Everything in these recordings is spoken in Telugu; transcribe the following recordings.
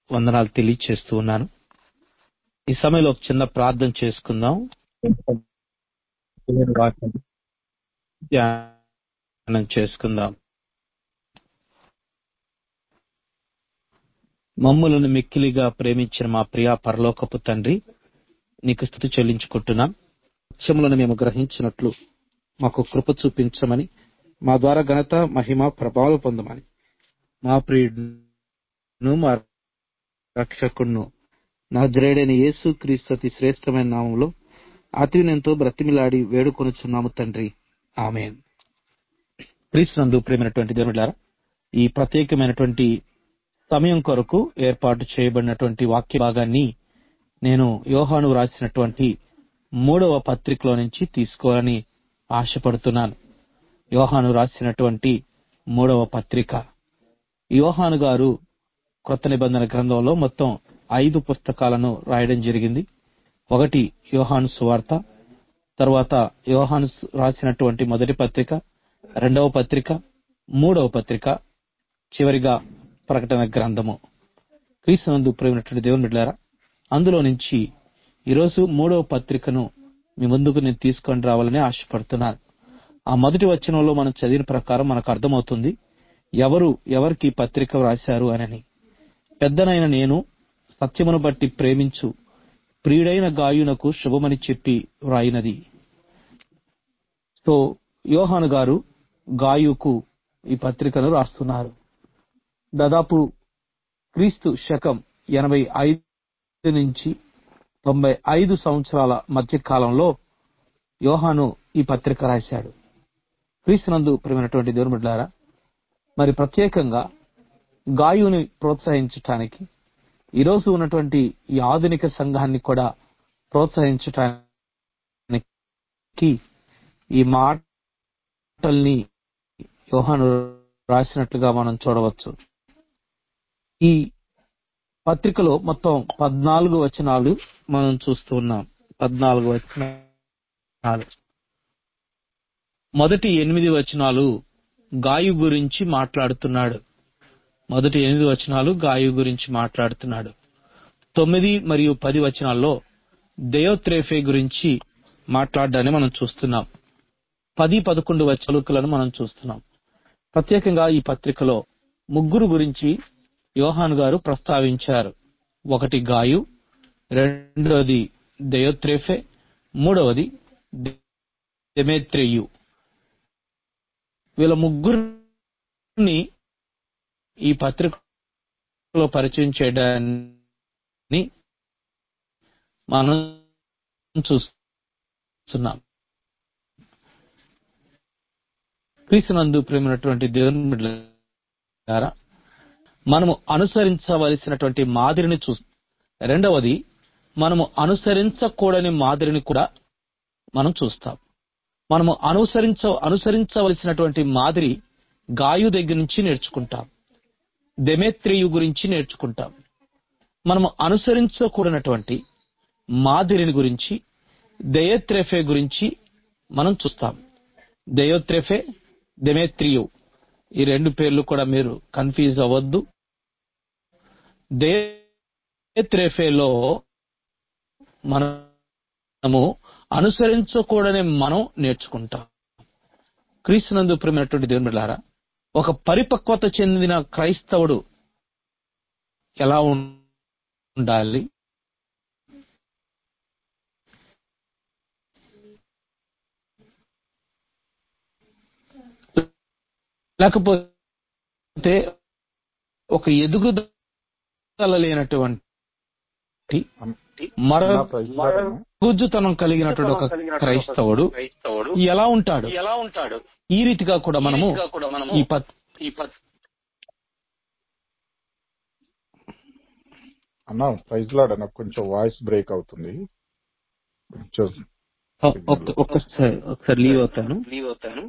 వందనాలు తెలియచేస్తూ ఉన్నాను ఈ సమయంలో ఒక చిన్న ప్రార్థన చేసుకుందాం దేవుని వాక్యం ధ్యానం చేసుకుందాం మమ్ములను మిక్కిలిగా ప్రేమించిన మా ప్రియ పరలోకపు తండ్రి నీకు స్థుతి చెల్లించుకుంటున్నాం సత్యములను మేము గ్రహించినట్లు మాకు కృప చూపించమని మా ద్వారా ఘనత మహిమ ప్రభావం పొందమని మా ప్రియుడును మా రక్షకుడును నా ద్రేడైన యేసు క్రీస్తు అతి శ్రేష్టమైన నామంలో అతివినంతో బ్రతిమిలాడి వేడుకొనుచున్నాము తండ్రి ఆమె క్రీస్తునందు ప్రేమైనటువంటి దేవుడారా ఈ ప్రత్యేకమైనటువంటి సమయం కొరకు ఏర్పాటు చేయబడినటువంటి వాక్య భాగాన్ని నేను యోహాను రాసినటువంటి మూడవ పత్రికలో నుంచి తీసుకోవాలని ఆశపడుతున్నాను యోహాను రాసినటువంటి మూడవ పత్రిక యోహాను గారు కొత్త నిబంధన గ్రంథంలో మొత్తం ఐదు పుస్తకాలను రాయడం జరిగింది ఒకటి యోహాను సువార్త తర్వాత యోహాను రాసినటువంటి మొదటి పత్రిక రెండవ పత్రిక మూడవ పత్రిక చివరిగా ప్రకటన గ్రంథము క్రీస్తునందు ప్రేమైనటువంటి దేవుని బిడ్డారా అందులో నుంచి ఈరోజు మూడవ పత్రికను మీ ముందుకు నేను తీసుకొని రావాలని ఆశపడుతున్నాను ఆ మొదటి వచనంలో మనం చదివిన ప్రకారం మనకు అర్థమవుతుంది ఎవరు ఎవరికి పత్రిక వ్రాశారు అని పెద్దనైన నేను సత్యమును బట్టి ప్రేమించు ప్రియుడైన గాయునకు శుభమని చెప్పి వ్రాయినది సో యోహాను గారు గాయుకు ఈ పత్రికను రాస్తున్నారు దాదాపు క్రీస్తు శకం ఎనభై ఐదు నుంచి తొంభై ఐదు సంవత్సరాల మధ్య కాలంలో యోహాను ఈ పత్రిక రాశాడు క్రీస్తునందు ప్రేమైనటువంటి దేవుని బిడ్డారా మరి ప్రత్యేకంగా గాయుని ప్రోత్సహించటానికి ఈరోజు ఉన్నటువంటి ఈ ఆధునిక సంఘాన్ని కూడా ప్రోత్సహించటానికి ఈ మాటల్ని యోహాను రాసినట్లుగా మనం చూడవచ్చు ఈ పత్రికలో మొత్తం పద్నాలుగు వచనాలు మనం చూస్తూ ఉన్నాం పద్నాలుగు వచనాలు మొదటి ఎనిమిది వచనాలు గాయు గురించి మాట్లాడుతున్నాడు మొదటి ఎనిమిది వచనాలు గాయు గురించి మాట్లాడుతున్నాడు తొమ్మిది మరియు పది వచనాల్లో దేయోత్రేఫే గురించి మాట్లాడడాన్ని మనం చూస్తున్నాం పది పదకొండు వచలుకలను మనం చూస్తున్నాం ప్రత్యేకంగా ఈ పత్రికలో ముగ్గురు గురించి యోహాన్ గారు ప్రస్తావించారు ఒకటి గాయు రెండవది దయోత్రేఫే మూడవది దెమేత్రేయు వీళ్ళ ముగ్గురిని ఈ పత్రికలో పరిచయం చేయడాన్ని మనం చూస్తున్నాం క్రీస్తునందు ప్రేమైనటువంటి దేవుని బిడ్డలారా మనము అనుసరించవలసినటువంటి మాదిరిని చూ రెండవది మనము అనుసరించకూడని మాదిరిని కూడా మనం చూస్తాం మనము అనుసరించ అనుసరించవలసినటువంటి మాదిరి గాయు దగ్గర నుంచి నేర్చుకుంటాం దెమేత్రియు గురించి నేర్చుకుంటాం మనము అనుసరించకూడనటువంటి మాదిరిని గురించి దయోత్రెఫే గురించి మనం చూస్తాం దయోత్రెఫే దెమేత్రియు ఈ రెండు పేర్లు కూడా మీరు కన్ఫ్యూజ్ అవ్వద్దు దేత్రేఫేలో మనము అనుసరించకూడని మనం నేర్చుకుంటాం క్రీస్తునందు ప్రేమైనటువంటి దేవుని బిడ్డారా ఒక పరిపక్వత చెందిన క్రైస్తవుడు ఎలా ఉండాలి లేకపోతే ఒక ఎదుగుదల లేనటువంటి మరుగుజ్జుతనం కలిగినటువంటి ఒక క్రైస్తవుడు ఎలా ఉంటాడు ఎలా ఉంటాడు ఈ రీతిగా కూడా మనము కూడా మనము ఈ పత్ ఈ పత్ అన్న ప్రైజ్ లాడ్ అన్న కొంచెం వాయిస్ బ్రేక్ అవుతుంది కొంచెం ఒక్క- ఒక్కసారి ఒకసారి లీవ్ అవుతాను లీవ్ అవుతాను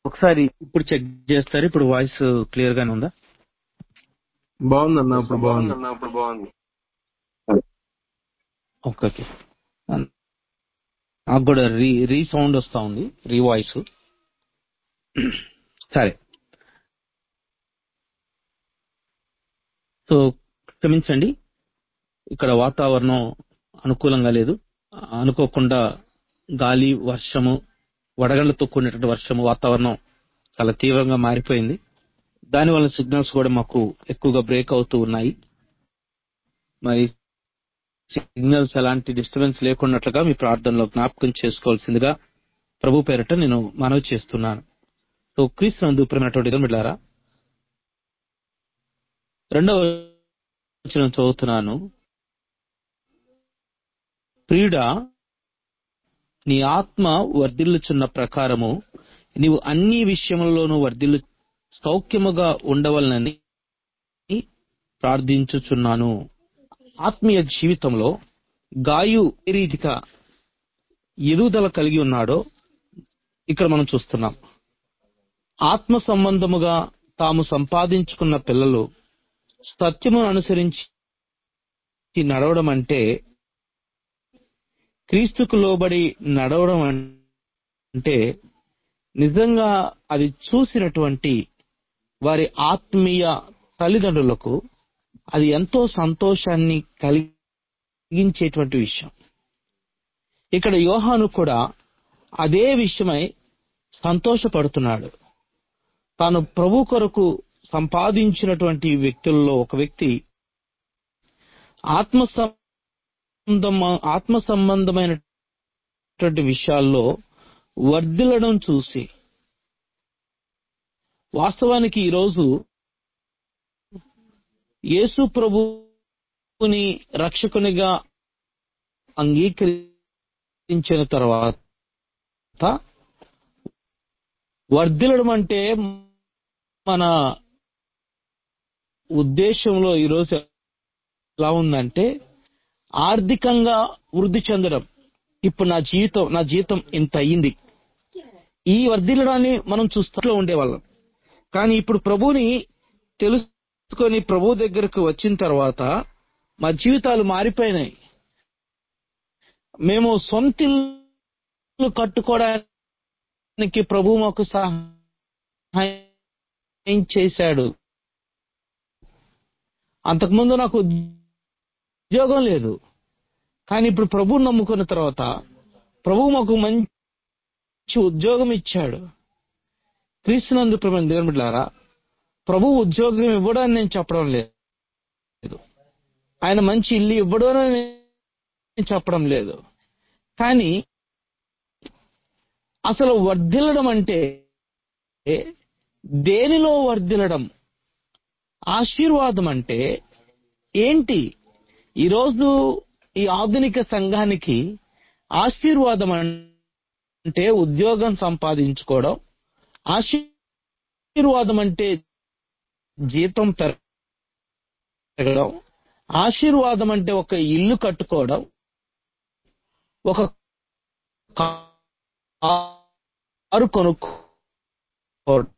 ఒకసారి ఇప్పుడు చెక్ చేస్తారు ఇప్పుడు వాయిస్ క్లియర్ గానే ఉందా బాగుందన్న ఇప్పుడు బాగుంది ఇప్పుడు బాగుంది ఓకే ఓకే నాకు కూడా రీ రీ సౌండ్ వస్తా ఉంది రీ వాయిస్ సరే సో క్షమించండి ఇక్కడ వాతావరణం అనుకూలంగా లేదు అనుకోకుండా గాలి వర్షము వడగళ్లతో కూడినటువంటి వర్షము వాతావరణం చాలా తీవ్రంగా మారిపోయింది దానివల్ల సిగ్నల్స్ కూడా మాకు ఎక్కువగా బ్రేక్ అవుతూ ఉన్నాయి మరి సిగ్నల్స్ ఎలాంటి డిస్టర్బెన్స్ లేకున్నట్లుగా మీ ప్రార్థనలో జ్ఞాపకం చేసుకోవాల్సిందిగా ప్రభు పేరట నేను మనవి చేస్తున్నాను సో క్రీస్తు నందు ప్రేమైనటువంటి మిట్లారా రెండవ వచనం చదువుతున్నాను ప్రియుడా నీ ఆత్మ వర్ధిల్లుచున్న ప్రకారము నీవు అన్ని విషయములలోనూ వర్ధిల్లు సౌఖ్యముగా ఉండవలనని ప్రార్థించుచున్నాను ఆత్మీయ జీవితంలో గాయు ఏ రీతిగా ఎదుగుదల కలిగి ఉన్నాడో ఇక్కడ మనం చూస్తున్నాం ఆత్మ సంబంధముగా తాము సంపాదించుకున్న పిల్లలు సత్యమును అనుసరించి నడవడం అంటే క్రీస్తుకు లోబడి నడవడం అంటే నిజంగా అది చూసినటువంటి వారి ఆత్మీయ తల్లిదండ్రులకు అది ఎంతో సంతోషాన్ని కలిగించేటువంటి విషయం ఇక్కడ యోహాను కూడా అదే విషయమై సంతోషపడుతున్నాడు తాను ప్రభు కొరకు సంపాదించినటువంటి వ్యక్తుల్లో ఒక వ్యక్తి ఆత్మ సంబంధం ఆత్మ సంబంధమైనటువంటి విషయాల్లో వర్ధిల్లడం చూసి వాస్తవానికి ఈరోజు యేసు ప్రభుని రక్షకునిగా అంగీకరించిన తర్వాత వర్ధిల్లడం అంటే మన ఉద్దేశంలో ఈరోజు ఎలా ఉందంటే ఆర్థికంగా వృద్ధి చెందడం ఇప్పుడు నా జీవితం నా జీతం ఇంత అయ్యింది ఈ వర్ధిల్లడాన్ని మనం చూస్తూ ఉండేవాళ్ళం కానీ ఇప్పుడు ప్రభుని తెలుసుకొని ప్రభు దగ్గరకు వచ్చిన తర్వాత మా జీవితాలు మారిపోయినాయి మేము సొంతిల్లు కట్టుకోవడానికి ప్రభు మాకు సహాయం చేశాడు అంతకుముందు నాకు ఉద్యోగం లేదు కానీ ఇప్పుడు ప్రభువు నమ్ముకున్న తర్వాత ప్రభు మాకు మంచి ఉద్యోగం ఇచ్చాడు క్రీస్తునందు ప్రభు దేవుని బిడ్డారా ప్రభు ఉద్యోగం ఇవ్వడం నేను చెప్పడం లేదు ఆయన మంచి ఇల్లు ఇవ్వడం నేను చెప్పడం లేదు కానీ అసలు వర్ధిల్లడం అంటే దేనిలో వర్ధిల్లడం ఆశీర్వాదం అంటే ఏంటి ఈరోజు ఈ ఆధునిక సంఘానికి ఆశీర్వాదం అంటే ఉద్యోగం సంపాదించుకోవడం ఆశీర్వాదం అంటే జీతం పెరగడం ఆశీర్వాదం అంటే ఒక ఇల్లు కట్టుకోవడం ఒక కారు కొనుక్కోవడం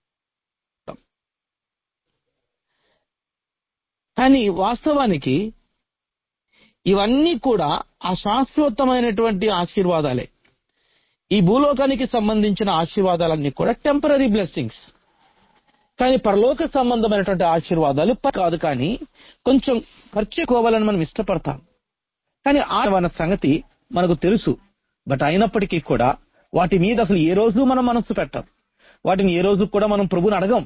కానీ వాస్తవానికి ఇవన్నీ కూడా అశాశ్వతమైనటువంటి ఆశీర్వాదాలే ఈ భూలోకానికి సంబంధించిన ఆశీర్వాదాలన్నీ కూడా టెంపరీ బ్లెస్సింగ్స్ కానీ పరలోక సంబంధమైనటువంటి ఆశీర్వాదాలు కాదు కానీ కొంచెం ఖర్చు ఎక్కువని మనం ఇష్టపడతాం కానీ ఆ సంగతి మనకు తెలుసు బట్ అయినప్పటికీ కూడా వాటి మీద అసలు ఏ రోజు మనం మనస్సు పెట్టం వాటిని ఏ రోజు కూడా మనం ప్రభుని అడగం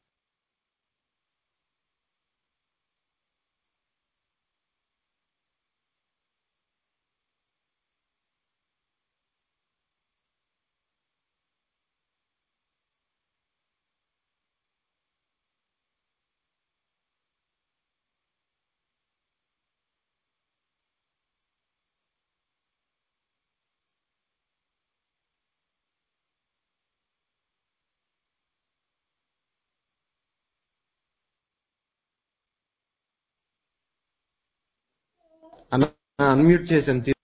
అన్న అన్మ్యూట్ చేశాను తీ-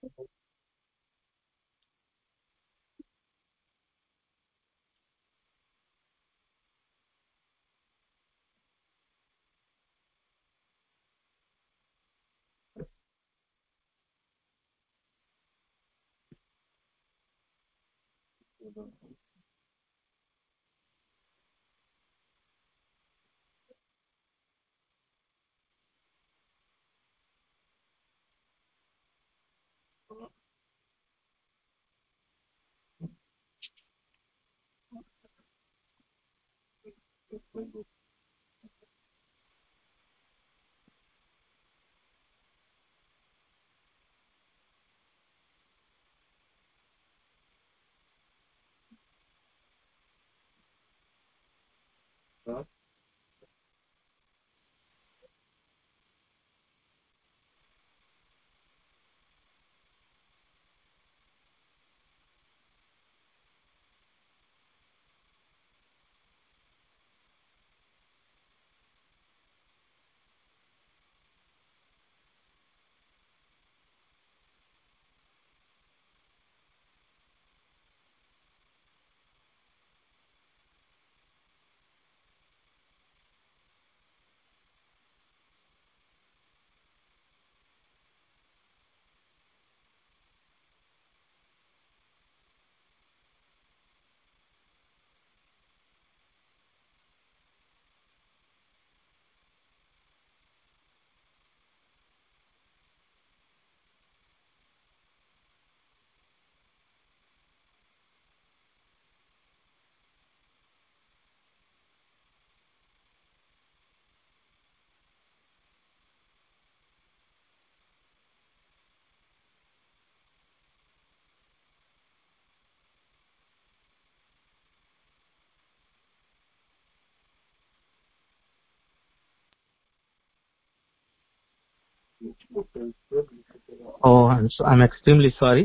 Oh, I'm, so, I'm extremely sorry.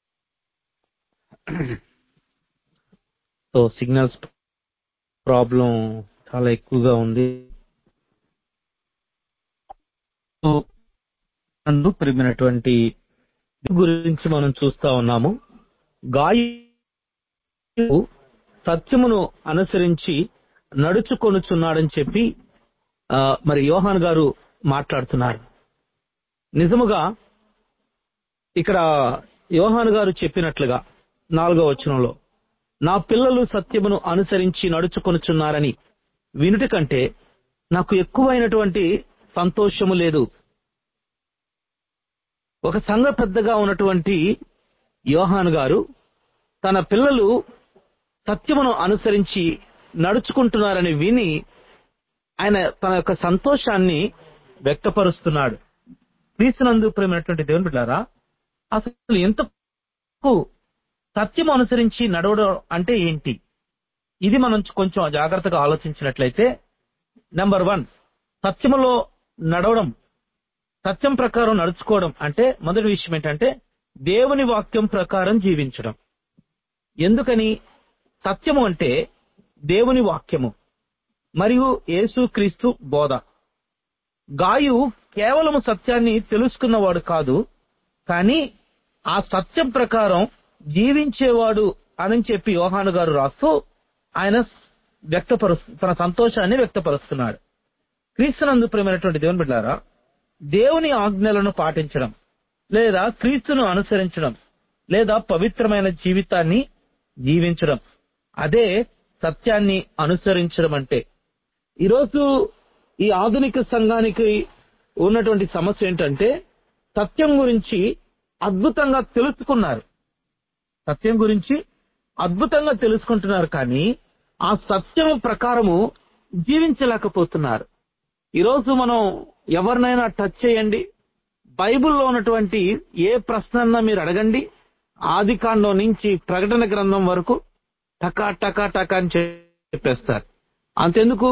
So signals problem చాలా ఎక్కువగా ఉంది సో నందు పెరిగినటువంటి గురించి మనం చూస్తా ఉన్నాము గాయు సత్యమును అనుసరించి నడుచుకొనుచున్నాడని చెప్పి ఆ, మరి యోహాన్ గారు మాట్లాడుతున్నారు నిజముగా ఇక్కడ యోహాను గారు చెప్పినట్లుగా నాలుగో వచనంలో నా పిల్లలు సత్యమును అనుసరించి నడుచుకొనుచున్నారని వినుట కంటే నాకు ఎక్కువైనటువంటి సంతోషము లేదు ఒక సంఘ పెద్దగా ఉన్నటువంటి యోహాను గారు తన పిల్లలు సత్యమును అనుసరించి నడుచుకుంటున్నారని విని ఆయన తన యొక్క సంతోషాన్ని వ్యక్తపరుస్తున్నాడు క్రీస్తునందు ప్రేమైనటువంటి దేవుని బిడ్డారా అసలు ఎంతకు సత్యం అనుసరించి నడవడం అంటే ఏంటి ఇది మనం కొంచెం జాగ్రత్తగా ఆలోచించినట్లయితే నెంబర్ వన్ సత్యములో నడవడం సత్యం ప్రకారం నడుచుకోవడం అంటే మొదటి విషయం ఏంటంటే దేవుని వాక్యం ప్రకారం జీవించడం ఎందుకని సత్యము అంటే దేవుని వాక్యము మరియు యేసుక్రీస్తు బోధ గాయు కేవలము సత్యాన్ని తెలుసుకున్నవాడు కాదు కానీ ఆ సత్యం ప్రకారం జీవించేవాడు అని చెప్పి యోహాను గారు రాస్తూ ఆయన వ్యక్తపరుస్తు తన సంతోషాన్ని వ్యక్తపరుస్తున్నాడు క్రీస్తునందు ప్రేమైనటువంటి దేవుని బిడ్డారా దేవుని ఆజ్ఞలను పాటించడం లేదా క్రీస్తును అనుసరించడం లేదా పవిత్రమైన జీవితాన్ని జీవించడం అదే సత్యాన్ని అనుసరించడం అంటే ఈరోజు ఈ ఆధునిక సంఘానికి ఉన్నటువంటి సమస్య ఏంటంటే సత్యం గురించి అద్భుతంగా తెలుసుకున్నారు సత్యం గురించి అద్భుతంగా తెలుసుకుంటున్నారు కానీ ఆ సత్యం ప్రకారము జీవించలేకపోతున్నారు ఈరోజు మనం ఎవరినైనా టచ్ చేయండి బైబిల్లో ఉన్నటువంటి ఏ ప్రశ్న మీరు అడగండి ఆది కాండం నుంచి ప్రకటన గ్రంథం వరకు టకా టకా టకా అని చెప్పేస్తారు అంతెందుకు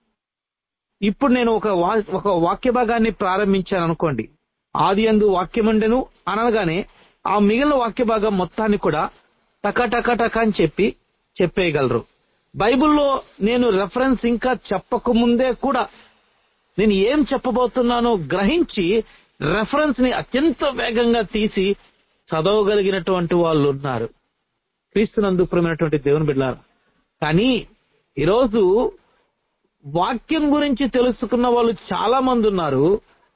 ఇప్పుడు నేను ఒక వా- ఒక వాక్య భాగాన్ని ప్రారంభించాను అనుకోండి ఆది అందు వాక్యముండెను అనగానే ఆ మిగిలిన వాక్య భాగం మొత్తాన్ని కూడా టకా టకా టకా అని చెప్పి చెప్పేయగలరు బైబిల్లో నేను రెఫరెన్స్ ఇంకా చెప్పకముందే కూడా నేను ఏం చెప్పబోతున్నానో గ్రహించి రెఫరెన్స్ ని అత్యంత వేగంగా తీసి చదవగలిగినటువంటి వాళ్ళు ఉన్నారు క్రీస్తునందు ప్రియమైనటువంటి దేవుని బిడ్డారు కానీ ఈరోజు వాక్యం గురించి తెలుసుకున్న వాళ్ళు చాలా మంది ఉన్నారు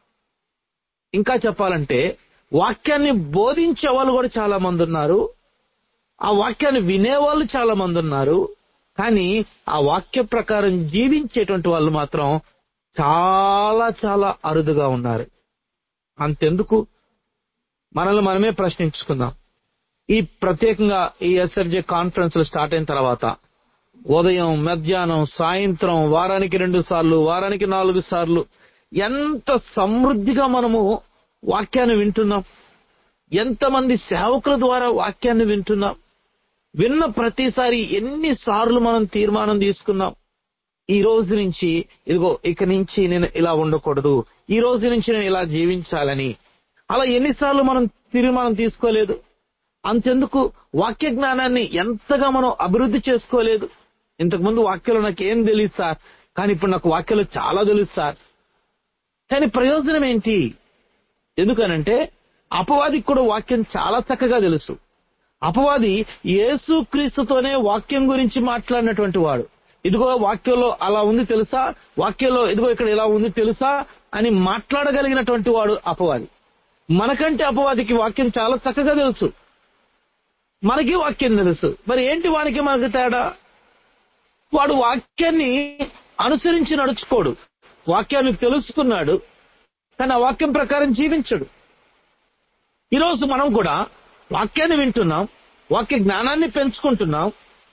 ఇంకా చెప్పాలంటే వాక్యాన్ని బోధించే వాళ్ళు కూడా చాలా మంది ఉన్నారు ఆ వాక్యాన్ని వినేవాళ్ళు చాలా మంది ఉన్నారు కానీ ఆ వాక్య ప్రకారం జీవించేటువంటి వాళ్ళు మాత్రం చాలా చాలా అరుదుగా ఉన్నారు అంతెందుకు మనల్ని మనమే ప్రశ్నించుకుందాం ఈ ప్రత్యేకంగా ఈ ఎస్ఎఫ్జే కాన్ఫరెన్స్ స్టార్ట్ అయిన తర్వాత ఉదయం మధ్యాహ్నం సాయంత్రం వారానికి రెండు సార్లు వారానికి నాలుగు సార్లు ఎంత సమృద్ధిగా మనము వాక్యాన్ని వింటున్నాం ఎంతమంది సేవకుల ద్వారా వాక్యాన్ని వింటున్నాం విన్న ప్రతిసారి ఎన్నిసార్లు మనం తీర్మానం తీసుకున్నాం ఈ రోజు నుంచి ఇదిగో ఇక నుంచి నేను ఇలా ఉండకూడదు ఈ రోజు నుంచి నేను ఇలా జీవించాలని అలా ఎన్నిసార్లు మనం తీర్మానం తీసుకోలేదు అంతెందుకు వాక్య జ్ఞానాన్ని ఎంతగా మనం అభివృద్ధి చేసుకోలేదు ఇంతకుముందు వాక్యంలో నాకు ఏం తెలియదు సార్ కానీ ఇప్పుడు నాకు వాక్యంలో చాలా తెలుసు సార్ కానీ ప్రయోజనం ఏంటి ఎందుకనంటే అపవాదికి కూడా వాక్యం చాలా చక్కగా తెలుసు అపవాది యేసు క్రీస్తుతోనే వాక్యం గురించి మాట్లాడినటువంటి వాడు ఇదిగో వాక్యంలో అలా ఉంది తెలుసా వాక్యంలో ఇదిగో ఇక్కడ ఇలా ఉంది తెలుసా అని మాట్లాడగలిగినటువంటి వాడు అపవాది మనకంటే అపవాదికి వాక్యం చాలా చక్కగా తెలుసు మనకి వాక్యం తెలుసు మరి ఏంటి వానికి మనకు తేడా వాడు వాక్యాన్ని అనుసరించి నడుచుకోడు వాక్యాన్ని తెలుసుకున్నాడు కానీ ఆ వాక్యం ప్రకారం జీవించడు ఈరోజు మనం కూడా వాక్యాన్ని వింటున్నాం వాక్య జ్ఞానాన్ని పెంచుకుంటున్నాం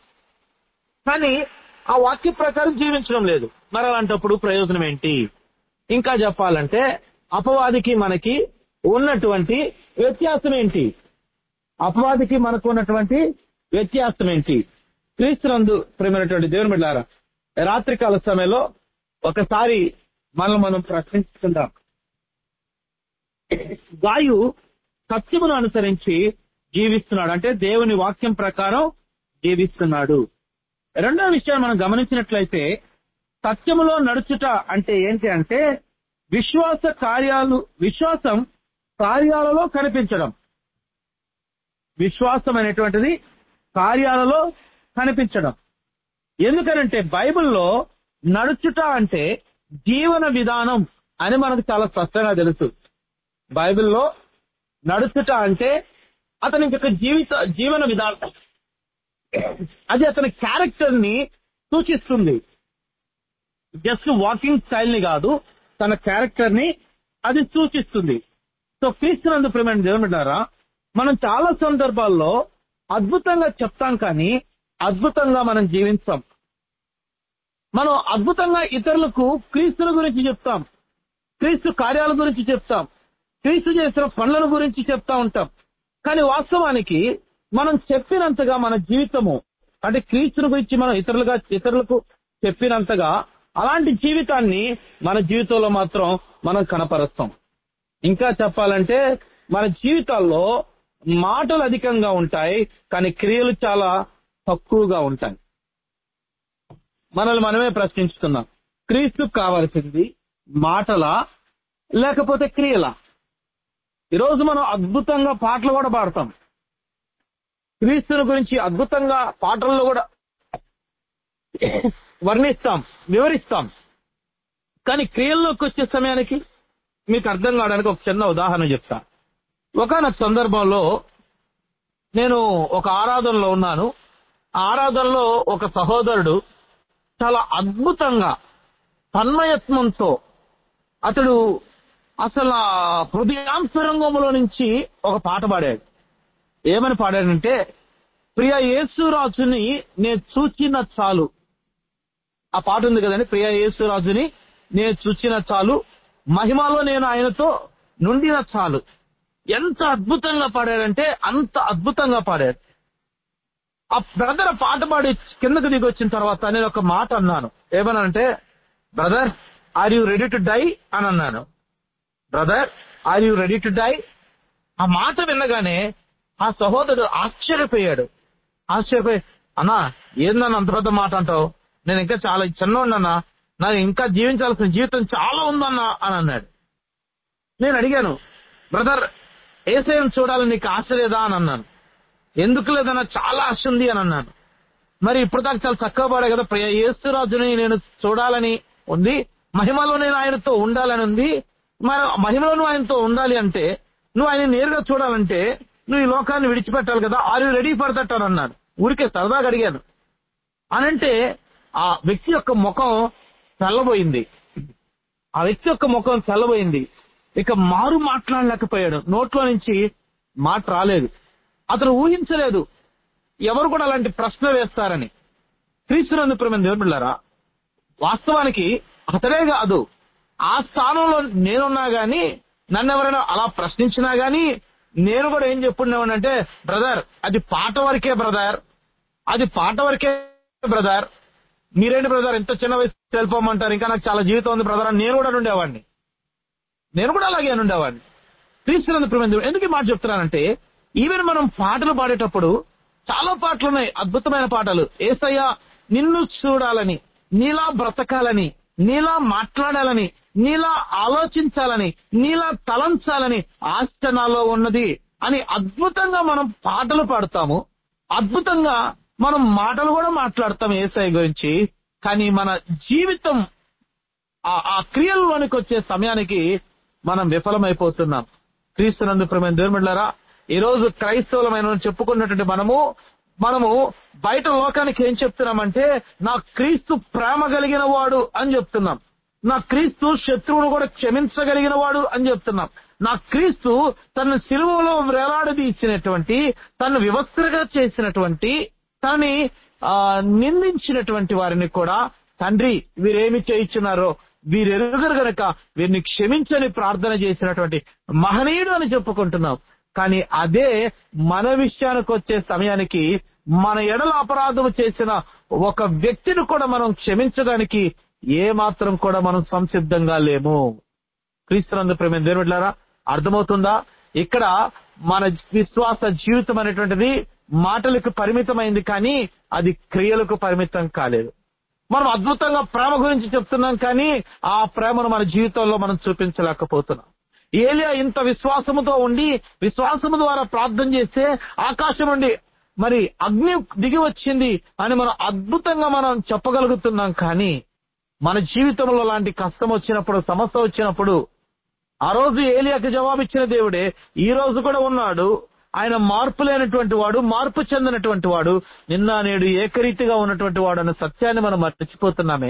కానీ ఆ వాక్య ప్రకారం జీవించడం లేదు మరి అలాంటప్పుడు ప్రయోజనం ఏంటి ఇంకా చెప్పాలంటే అపవాదికి మనకి ఉన్నటువంటి వ్యత్యాసం ఏంటి అపవాదికి మనకు ఉన్నటువంటి వ్యత్యాసం ఏంటి క్రీస్తునందు ప్రేమైనటువంటి దేవుని బిడ్డారా రాత్రికాల సమయంలో ఒకసారి మనం మనం ప్రశ్నించుకుందాం గాయు సత్యమును అనుసరించి జీవిస్తున్నాడు అంటే దేవుని వాక్యం ప్రకారం జీవిస్తున్నాడు రెండో విషయం మనం గమనించినట్లయితే సత్యములో నడుచుట అంటే ఏంటి అంటే విశ్వాస కార్యాలు విశ్వాసం కార్యాలలో కనిపించడం విశ్వాసం అనేటువంటిది కార్యాలలో కనిపించడం ఎందుకనంటే బైబిల్లో నడుచుట అంటే జీవన విధానం అని మనకు చాలా స్పష్టంగా తెలుసు బైబిల్లో నడుచుట అంటే అతని యొక్క జీవిత జీవన విధానం అది అతని క్యారెక్టర్ ని సూచిస్తుంది జస్ట్ వాకింగ్ స్టైల్ ని కాదు తన క్యారెక్టర్ ని అది సూచిస్తుంది సో క్రీస్తునందు ప్రేమ దేవుని బిడ్డారా మనం చాలా సందర్భాల్లో అద్భుతంగా చెప్తాం కానీ అద్భుతంగా మనం జీవించాం మనం అద్భుతంగా ఇతరులకు క్రీస్తుల గురించి చెప్తాం క్రీస్తు కార్యాల గురించి చెప్తాం క్రీస్తు చేసిన పనుల గురించి చెప్తా ఉంటాం కానీ వాస్తవానికి మనం చెప్పినంతగా మన జీవితము అంటే క్రీస్తుని గురించి మనం ఇతరులుగా ఇతరులకు చెప్పినంతగా అలాంటి జీవితాన్ని మన జీవితంలో మాత్రం మనం కనపరుస్తాం ఇంకా చెప్పాలంటే మన జీవితాల్లో మాటలు అధికంగా ఉంటాయి కానీ క్రియలు చాలా తక్కువగా ఉంటాయి మనల్ని మనమే ప్రశ్నించుతున్నాం క్రీస్తుకు కావలసింది మాటలా లేకపోతే క్రియలా ఈరోజు మనం అద్భుతంగా పాటలు కూడా పాడతాం క్రీస్తుని గురించి అద్భుతంగా పాటల్లో కూడా వర్ణిస్తాం వివరిస్తాం కానీ క్రియల్లోకి వచ్చే సమయానికి మీకు అర్థం కావడానికి ఒక చిన్న ఉదాహరణ చెప్తా ఒకనొక సందర్భంలో నేను ఒక ఆరాధనలో ఉన్నాను ఆ ఆరాధనలో ఒక సహోదరుడు చాలా అద్భుతంగా తన్మయత్వంతో అతడు అసలు ఆ హృదయాంతరంగంలో నుంచి ఒక పాట పాడాడు ఏమని పాడాడంటే ప్రియ యేసురాజుని నేను చూచిన చాలు ఆ పాట ఉంది కదండి ప్రియ యేసురాజుని నేను చూచిన చాలు మహిమలో నేను ఆయనతో నుండిన చాలు ఎంత అద్భుతంగా పాడాడంటే అంత అద్భుతంగా పాడాడు ఆ బ్రదర్ పాట పాడి కిందకు దిగి వచ్చిన తర్వాత నేను ఒక మాట అన్నాను ఏమనంటే brother are you ready to die అని అన్నాను brother are you ready to die ఆ మాట వినగానే ఆ సహోదరుడు ఆశ్చర్యపోయాడు ఆశ్చర్యపోయి అన్నా ఏందన్న అంత పెద్ద మాట అంటావు నేను ఇంకా చాలా చిన్నోడినన్నా నాకు ఇంకా జీవించాల్సిన జీవితం చాలా ఉందన్నా అని అన్నాడు నేను అడిగాను బ్రదర్ ఏసైను చూడాలని నీకు ఆశ లేదా అని అన్నాను ఎందుకు లేదన్నా చాలా ఆశ ఉంది అని అన్నాను మరి ఇప్పుడు దాకా చాలా చక్కగా పాడే కదా ప్రియ యేసురాజుని నేను చూడాలని ఉంది మహిమలో నేను ఆయనతో ఉండాలని ఉంది మరి మహిమలో నువ్వు ఆయనతో ఉండాలి అంటే నువ్వు ఆయన నేరుగా చూడాలంటే నువ్వు ఈ లోకాన్ని విడిచిపెట్టాలి కదా are you ready for that అని అన్నాడు ఊరికే సరదాగా అడిగాను అనంటే ఆ వ్యక్తి యొక్క ముఖం తెల్లబోయింది ఆ వ్యక్తి యొక్క ముఖం తెల్లబోయింది ఇక మారు మాట్లాడలేకపోయాడు నోట్లో నుంచి మాట రాలేదు అతను ఊహించలేదు ఎవరు కూడా అలాంటి ప్రశ్న వేస్తారని క్రీస్తునందు ప్రేమ దేవుళ్ళారా వాస్తవానికి అతడే కాదు ఆ స్థానంలో నేనున్నా గాని నన్ను ఎవరైనా అలా ప్రశ్నించినా గాని నేను కూడా ఏం చెప్పుకునేవాడినంటే బ్రదర్ అది పాట వరకే బ్రదర్ అది పాట వరకే బ్రదర్ మీరేంటి బ్రదర్ ఎంత చిన్న వయసు వెళ్ళిపోమంటారు ఇంకా నాకు చాలా జీవితం ఉంది బ్రదర్ అని నేను కూడా ఉండేవాడిని నేను కూడా అలాగే అని ఉండేవాడిని క్రీస్తునందు ప్రేమ దేవుడు ఎందుకు ఈ మాట చెప్తున్నానంటే ఈవెన్ మనం పాటలు పాడేటప్పుడు చాలా పాటలు ఉన్నాయి అద్భుతమైన పాటలు ఏసయ్య నిన్ను చూడాలని నీలా బ్రతకాలని నీలా మాట్లాడాలని నీలా ఆలోచించాలని నీలా తలంచాలని ఆశ నాలో ఉన్నది అని అద్భుతంగా మనం పాటలు పాడతాము అద్భుతంగా మనం మాటలు కూడా మాట్లాడతాం ఏసఐ గురించి కానీ మన జీవితం ఆ ఆ క్రియల్లోనికి వచ్చే సమయానికి మనం విఫలమైపోతున్నాం క్రీస్తునందు ప్రేమ దేవుమిళ్ళారా ఈ రోజు క్రైస్తవులమైన చెప్పుకున్నటువంటి మనము మనము బయట లోకానికి ఏం చెప్తున్నామంటే నా క్రీస్తు ప్రేమ కలిగిన వాడు అని చెప్తున్నాం నా క్రీస్తు శత్రువును కూడా క్షమించగలిగిన వాడు అని చెప్తున్నాం నా క్రీస్తు తన సిలువలో వేలాడదీసినటువంటి తను వివస్త్రగా చేసినటువంటి తనని ఆ, నిందించినటువంటి వారిని కూడా తండ్రి వీరేమి చేయించున్నారో వీరెరుగరు గనక వీరిని క్షమించని ప్రార్థన చేసినటువంటి మహనీయుడు అని చెప్పుకుంటున్నాం కానీ అదే మన విషయానికి వచ్చే సమయానికి మన ఎడల అపరాధము చేసిన ఒక వ్యక్తిని కూడా మనం క్షమించడానికి ఏ మాత్రం కూడా మనం సంసిద్ధంగా లేము క్రీస్తునందు ప్రేమ దేవుడ్లారా అర్థమవుతుందా ఇక్కడ మన విశ్వాస జీవితం అనేటువంటిది మాటలకు పరిమితమైంది కానీ అది క్రియలకు పరిమితం కాలేదు మనం అద్భుతంగా ప్రేమ గురించి చెప్తున్నాం కానీ ఆ ప్రేమను మన జీవితంలో మనం చూపించలేకపోతున్నాం ఏలియా ఇంత విశ్వాసముతో ఉండి విశ్వాసము ద్వారా ప్రార్థన చేస్తే ఆకాశం నుండి మరి అగ్ని దిగి వచ్చింది అని మనం అద్భుతంగా మనం చెప్పగలుగుతున్నాం కానీ మన జీవితంలో లాంటి కష్టం వచ్చినప్పుడు సమస్య వచ్చినప్పుడు ఆ రోజు ఏలియాకి జవాబిచ్చిన దేవుడే ఈ రోజు కూడా ఉన్నాడు ఆయన మార్పు లేనటువంటి వాడు మార్పు చెందినటువంటి వాడు నిన్న నేడు ఏకరీతిగా ఉన్నటువంటి వాడు అన్న సత్యాన్ని మనం మర్చిపోతున్నామే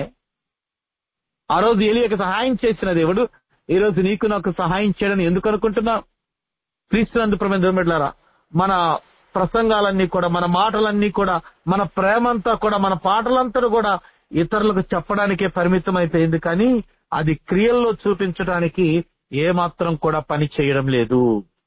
ఆ రోజు ఏలియాకి సహాయం చేసిన దేవుడు ఈ రోజు నీకు నాకు సహాయం చేయడని ఎందుకు అనుకుంటున్నా క్రీస్తునందు ప్రమేంద్రమిట్లారా మన ప్రసంగాలన్నీ కూడా మన మాటలన్నీ కూడా మన ప్రేమంతా కూడా మన పాటలంతా కూడా ఇతరులకు చెప్పడానికే పరిమితం అయిపోయింది కానీ అది క్రియల్లో చూపించడానికి ఏ మాత్రం కూడా పని చేయడం లేదు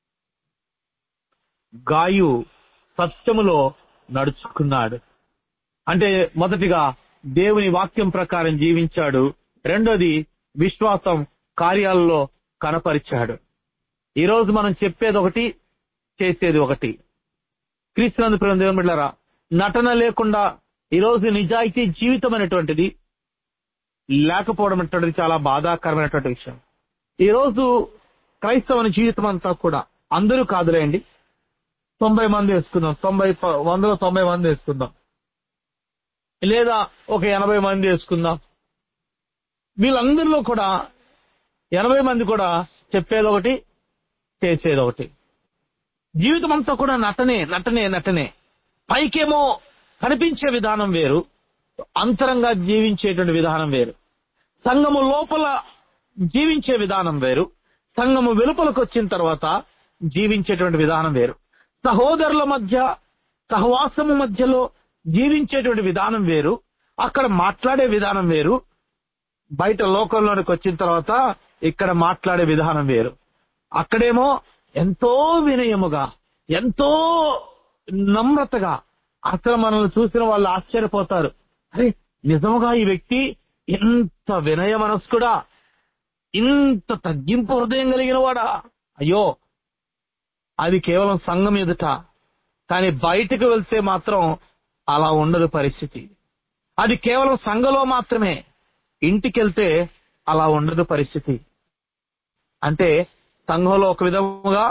గాయు సత్యములో నడుచుకున్నాడు అంటే మొదటిగా దేవుని వాక్యం ప్రకారం జీవించాడు రెండోది విశ్వాసం కార్యాలలో కనపరిచాడు ఈ రోజు మనం చెప్పేది ఒకటి చేసేది ఒకటి క్రీస్తునందు ప్రేమ దేవుని బిడ్డలారా, నటన లేకుండా ఈ రోజు నిజాయితీ జీవితం అనేటువంటిది లేకపోవడం అనేటువంటిది చాలా బాధాకరమైనటువంటి విషయం ఈ రోజు క్రైస్తవుని జీవితం అంతా కూడా అందరూ కాదులేండి తొంభై మంది వేసుకుందాం తొంభై ప- వందలో తొంభై మంది వేసుకుందాం లేదా ఒక ఎనభై మంది వేసుకుందాం వీళ్ళందరిలో కూడా ఎనభై మంది కూడా చెప్పేది ఒకటి చేసేది ఒకటి జీవితం అంతా కూడా నటనే నటనే నటనే పైకేమో కనిపించే విధానం వేరు అంతరంగా జీవించేటువంటి విధానం వేరు సంఘము లోపల జీవించే విధానం వేరు సంఘము వెలుపలకు వచ్చిన తర్వాత జీవించేటువంటి విధానం వేరు సహోదరుల మధ్య సహవాసము మధ్యలో జీవించేటువంటి విధానం వేరు అక్కడ మాట్లాడే విధానం వేరు బయట లోకంలోనికి వచ్చిన తర్వాత ఇక్కడ మాట్లాడే విధానం వేరు అక్కడేమో ఎంతో వినయముగా ఎంతో నమ్రతగా అసలు మనల్ని చూసిన వాళ్ళు ఆశ్చర్యపోతారు అరే నిజముగా ఈ వ్యక్తి ఇంత వినయ మనస్కుడా ఇంత తగ్గింపు హృదయం కలిగిన వాడా అయ్యో అది కేవలం సంఘం ఎదుట కానీ బయటకు వెళ్తే మాత్రం అలా ఉండదు పరిస్థితి అది కేవలం సంఘలో మాత్రమే ఇంటికెళ్తే అలా ఉండదు పరిస్థితి అంటే సంఘంలో ఒక విధముగా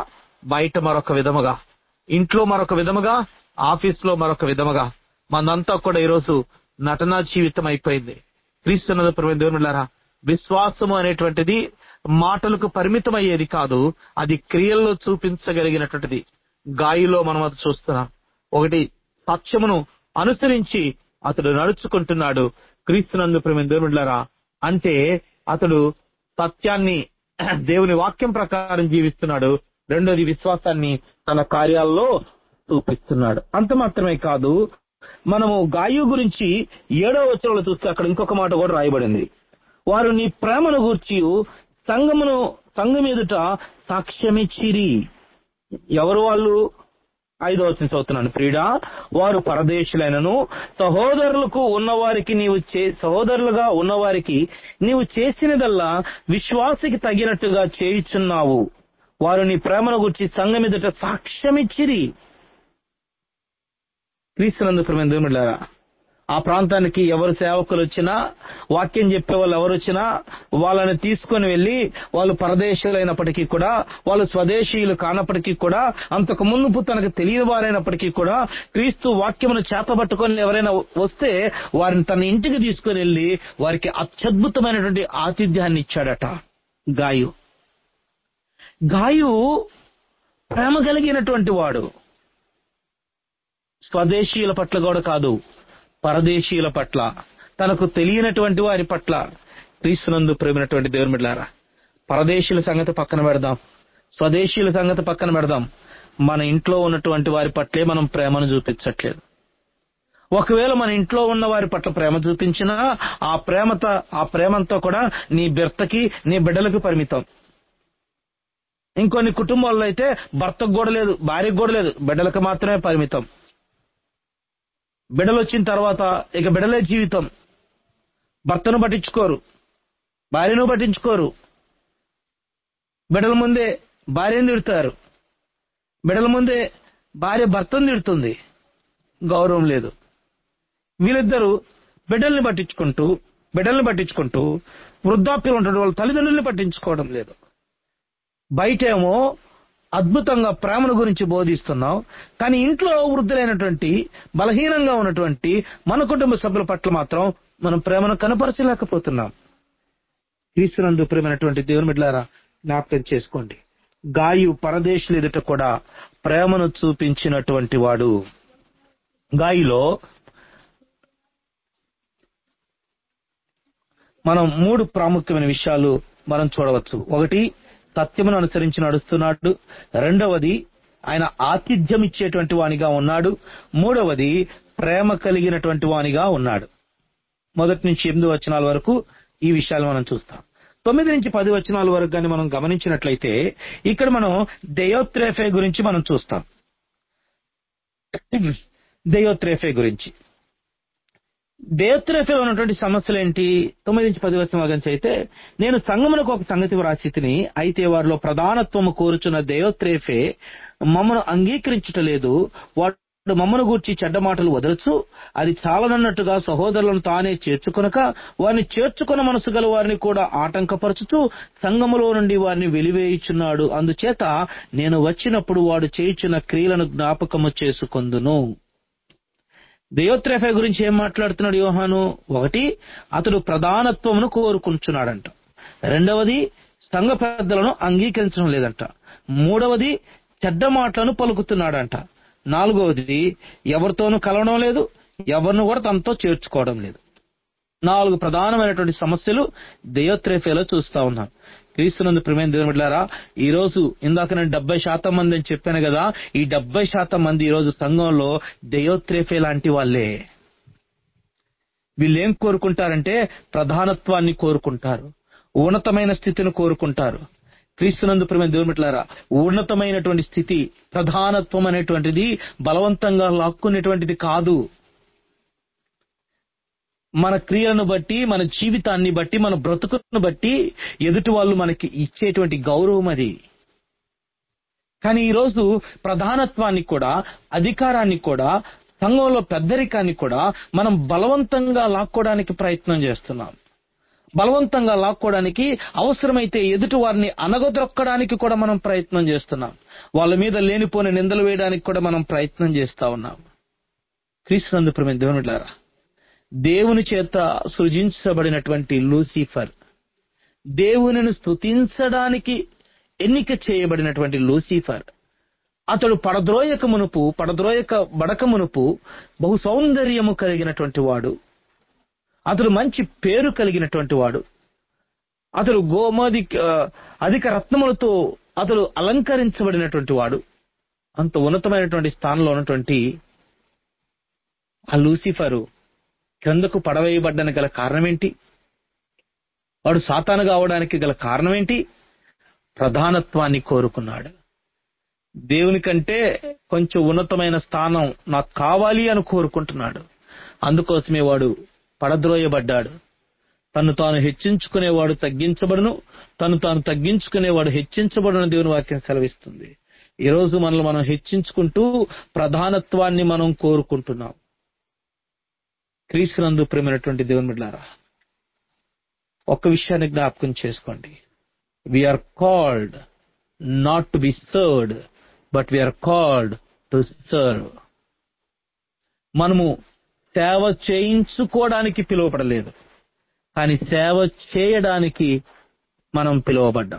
బయట మరొక విధముగా ఇంట్లో మరొక విధముగా ఆఫీస్ లో మరొక విధముగా మనంతా కూడా ఈరోజు నటనా జీవితం అయిపోయింది క్రీస్తున్నద దేవునులారా విశ్వాసము అనేటువంటిది మాటలకు పరిమితం అయ్యేది కాదు అది క్రియల్లో చూపించగలిగినటువంటిది గాయలో మనం అది చూస్తున్నాం ఒకటి సత్యమును అనుసరించి అతడు నడుచుకుంటున్నాడు క్రీస్తునందు ప్రేమ దేవునులారా అంటే అతడు సత్యాన్ని దేవుని వాక్యం ప్రకారం జీవిస్తున్నాడు రెండోది విశ్వాసాన్ని తన కార్యాల్లో చూపిస్తున్నాడు అంత మాత్రమే కాదు మనము గాయు గురించి ఏడవ వచనంలో చూస్తే అక్కడ ఇంకొక మాట కూడా రాయబడింది వారు నీ ప్రేమను గూర్చి సంఘమును సంఘం ఎదుట సాక్ష్యమిచ్చిరి ఎవరు వాళ్ళు ఐదో వచ్చిన చదువుతున్నాను ప్రియుడా వారు పరదేశులైనను సహోదరులకు ఉన్నవారికి నీవు చే సహోదరులుగా ఉన్నవారికి నీవు చేసినదల్లా విశ్వాసికి తగినట్టుగా చేయుచున్నావు వారు నీ ప్రేమను గురించి సంఘం ఎదుట సాక్ష్యమిచ్చిరి క్రీస్తునందు ప్రేమ దేవునులారా ఆ ప్రాంతానికి ఎవరు సేవకులు వచ్చినా వాక్యం చెప్పే వాళ్ళు ఎవరు వచ్చినా వాళ్ళని తీసుకొని వెళ్లి వాళ్ళు పరదేశీయులైనప్పటికీ కూడా వాళ్ళు స్వదేశీయులు కానప్పటికీ కూడా అంతకు మునుపు తనకు తెలియని వారైనప్పటికీ కూడా క్రీస్తు వాక్యమును చేతబట్టుకొని ఎవరైనా వస్తే వారిని తన ఇంటికి తీసుకొని వెళ్లి వారికి అత్యద్భుతమైనటువంటి ఆతిథ్యాన్ని ఇచ్చాడట గాయు గాయు ప్రేమ కలిగినటువంటి వాడు స్వదేశీయుల పట్ల కూడా కాదు పరదేశీయుల పట్ల తనకు తెలియనటువంటి వారి పట్ల క్రీస్తునందు ప్రేమినటువంటి దేవుని బిడ్డారా పరదేశీయుల సంగతి పక్కన పెడదాం స్వదేశీయుల సంగతి పక్కన పెడదాం మన ఇంట్లో ఉన్నటువంటి వారి పట్లే మనం ప్రేమను చూపించట్లేదు ఒకవేళ మన ఇంట్లో ఉన్న వారి పట్ల ప్రేమ చూపించినా ఆ ప్రేమతో ఆ ప్రేమంతా కూడా నీ భర్తకి నీ బిడ్డలకు పరిమితం ఇంకొన్ని కుటుంబాల్లో అయితే భర్తకు కూడా లేదు భార్యకు కూడా లేదు బిడ్డలకు మాత్రమే పరిమితం బిడ్డలు వచ్చిన తర్వాత ఇక బిడ్డలే జీవితం భర్తను పట్టించుకోరు భార్యను పట్టించుకోరు బిడ్డల ముందే భార్యను తిడతారు బిడ్డల ముందే భార్య భర్తను తిడుతుంది గౌరవం లేదు వీళ్ళిద్దరూ బిడ్డల్ని పట్టించుకుంటూ బిడ్డల్ని పట్టించుకుంటూ వృద్ధాప్యం ఉంటాడు వాళ్ళ తల్లిదండ్రుల్ని పట్టించుకోవడం లేదు బయటేమో అద్భుతంగా ప్రేమను గురించి బోధిస్తున్నాం కానీ ఇంట్లో వృద్ధులైనటువంటి బలహీనంగా ఉన్నటువంటి మన కుటుంబ సభ్యుల పట్ల మాత్రం మనం ప్రేమను కనపరచలేకపోతున్నాం క్రీస్తునందు ప్రేమైనటువంటి దేవుని బిడ్డారా జ్ఞాపకం చేసుకోండి గాయు పరదేశుల ఎదుట కూడా ప్రేమను చూపించినటువంటి వాడు గాయలో మనం మూడు ప్రాముఖ్యమైన విషయాలు మనం చూడవచ్చు ఒకటి సత్యమును అనుసరించి నడుస్తున్నాడు రెండవది ఆయన ఆతిథ్యం ఇచ్చేటువంటి వానిగా ఉన్నాడు మూడవది ప్రేమ కలిగినటువంటి వానిగా ఉన్నాడు మొదటి నుంచి ఎనిమిది వచనాల వరకు ఈ విషయాలు మనం చూస్తాం తొమ్మిది నుంచి పది వచనాల వరకు కానీ మనం గమనించినట్లయితే ఇక్కడ మనం దయోత్రేఫే గురించి మనం చూస్తాం దయోత్రేఫే గురించి దేవత్రేఫలో ఉన్నటువంటి సమస్యలు ఏంటి తొమ్మిది నుంచి పది వచ్చిన గురించి అయితే నేను సంగమునకు ఒక సంగతి వ్రాసి తిని అయితే వారిలో ప్రధానత్వము కోరుచున్న దేవత్రేఫే మమ్మను అంగీకరించటలేదు వాడు మమ్మను గూర్చి చెడ్డ మాటలు వదలచ్చు అది చాలనన్నట్టుగా సహోదరులను తానే చేర్చుకొనక వారిని చేర్చుకున్న మనసు గల వారిని కూడా ఆటంకపరచుతూ సంఘములో నుండి వారిని వెలివేయుచున్నాడు అందుచేత నేను వచ్చినప్పుడు వాడు చేయుచున్న క్రియలను జ్ఞాపకము చేసుకొందును దేయోత్రేఫే గురించి ఏం మాట్లాడుతున్నాడు యోహాను ఒకటి అతడు ప్రధానత్వమును కోరుకుంటున్నాడంట రెండవది సంఘ పెద్దలను అంగీకరించడం లేదంట మూడవది చెడ్డ మాటలను పలుకుతున్నాడంట నాలుగవది ఎవరితోనూ కలవడం లేదు ఎవరిని కూడా తనతో చేర్చుకోవడం లేదు నాలుగు ప్రధానమైనటువంటి సమస్యలు దయోత్రేఫేలో చూస్తా ఉన్నాం క్రీస్తునందు ప్రిమైన దేవుని బిడ్డారా ఈ రోజు ఇందాక నేను డెబ్బై శాతం మంది అని చెప్పాను కదా ఈ డెబ్బై శాతం మంది ఈ రోజు సంఘంలో దయోత్రేఫే లాంటి వాళ్ళే వీళ్ళు ఏం కోరుకుంటారంటే ప్రధానత్వాన్ని కోరుకుంటారు ఉన్నతమైన స్థితిని కోరుకుంటారు క్రీస్తునందు ప్రేమ దేవుని బిడ్డలారా ఉన్నతమైనటువంటి స్థితి ప్రధానత్వం అనేటువంటిది బలవంతంగా లాక్కునేటువంటిది కాదు మన క్రియలను బట్టి మన జీవితాన్ని బట్టి మన బ్రతుకును బట్టి ఎదుటి వాళ్ళు మనకి ఇచ్చేటువంటి గౌరవం అది కానీ ఈరోజు ప్రధానత్వాన్ని కూడా అధికారాన్ని కూడా సంఘంలో పెద్దరికాన్ని కూడా మనం బలవంతంగా లాక్కోవడానికి ప్రయత్నం చేస్తున్నాం బలవంతంగా లాక్కోవడానికి అవసరమైతే ఎదుటి వారిని అనగదొక్కడానికి కూడా మనం ప్రయత్నం చేస్తున్నాం వాళ్ళ మీద లేనిపోని నిందలు వేయడానికి కూడా మనం ప్రయత్నం చేస్తా ఉన్నాం క్రీస్తునందు ప్రేమ దేవునిలారా దేవుని చేత సృజించబడినటువంటి లూసిఫర్ దేవునిని స్తుతించడానికి ఎన్నిక చేయబడినటువంటి లూసిఫర్ అతడు పడద్రోయక మునుపు పడద్రోయక బడక మునుపు బహు సౌందర్యము కలిగినటువంటి వాడు అతడు మంచి పేరు కలిగినటువంటి వాడు అతడు గోమది ఆ, అధిక రత్నములతో అతడు అలంకరించబడినటువంటి వాడు అంత ఉన్నతమైనటువంటి స్థానంలో ఉన్నటువంటి ఆ లూసిఫరు క్రిందకు పడవేయబడ్డానికి గల కారణం ఏంటి వాడు సాతాను కావడానికి గల కారణం ఏంటి ప్రధానత్వాన్ని కోరుకున్నాడు దేవుని కంటే కొంచెం ఉన్నతమైన స్థానం నాకు కావాలి అని కోరుకుంటున్నాడు అందుకోసమే వాడు పడద్రోయబడ్డాడు తను తాను హెచ్చించుకునేవాడు తగ్గించబడును తను తాను తగ్గించుకునేవాడు హెచ్చించబడును దేవుని వాక్యం సెలవిస్తుంది ఈ రోజు మనల్ని మనం హెచ్చించుకుంటూ ప్రధానత్వాన్ని మనం కోరుకుంటున్నాం క్రీస్తునందు ప్రేమైనటువంటి దేవుని బిడ్డారా ఒక్క విషయాన్ని జ్ఞాపకం చేసుకోండి we are called not to be served but we are called to serve మనము సేవ చేయించుకోవడానికి పిలువపడలేదు కానీ సేవ చేయడానికి మనం పిలువబడ్డాం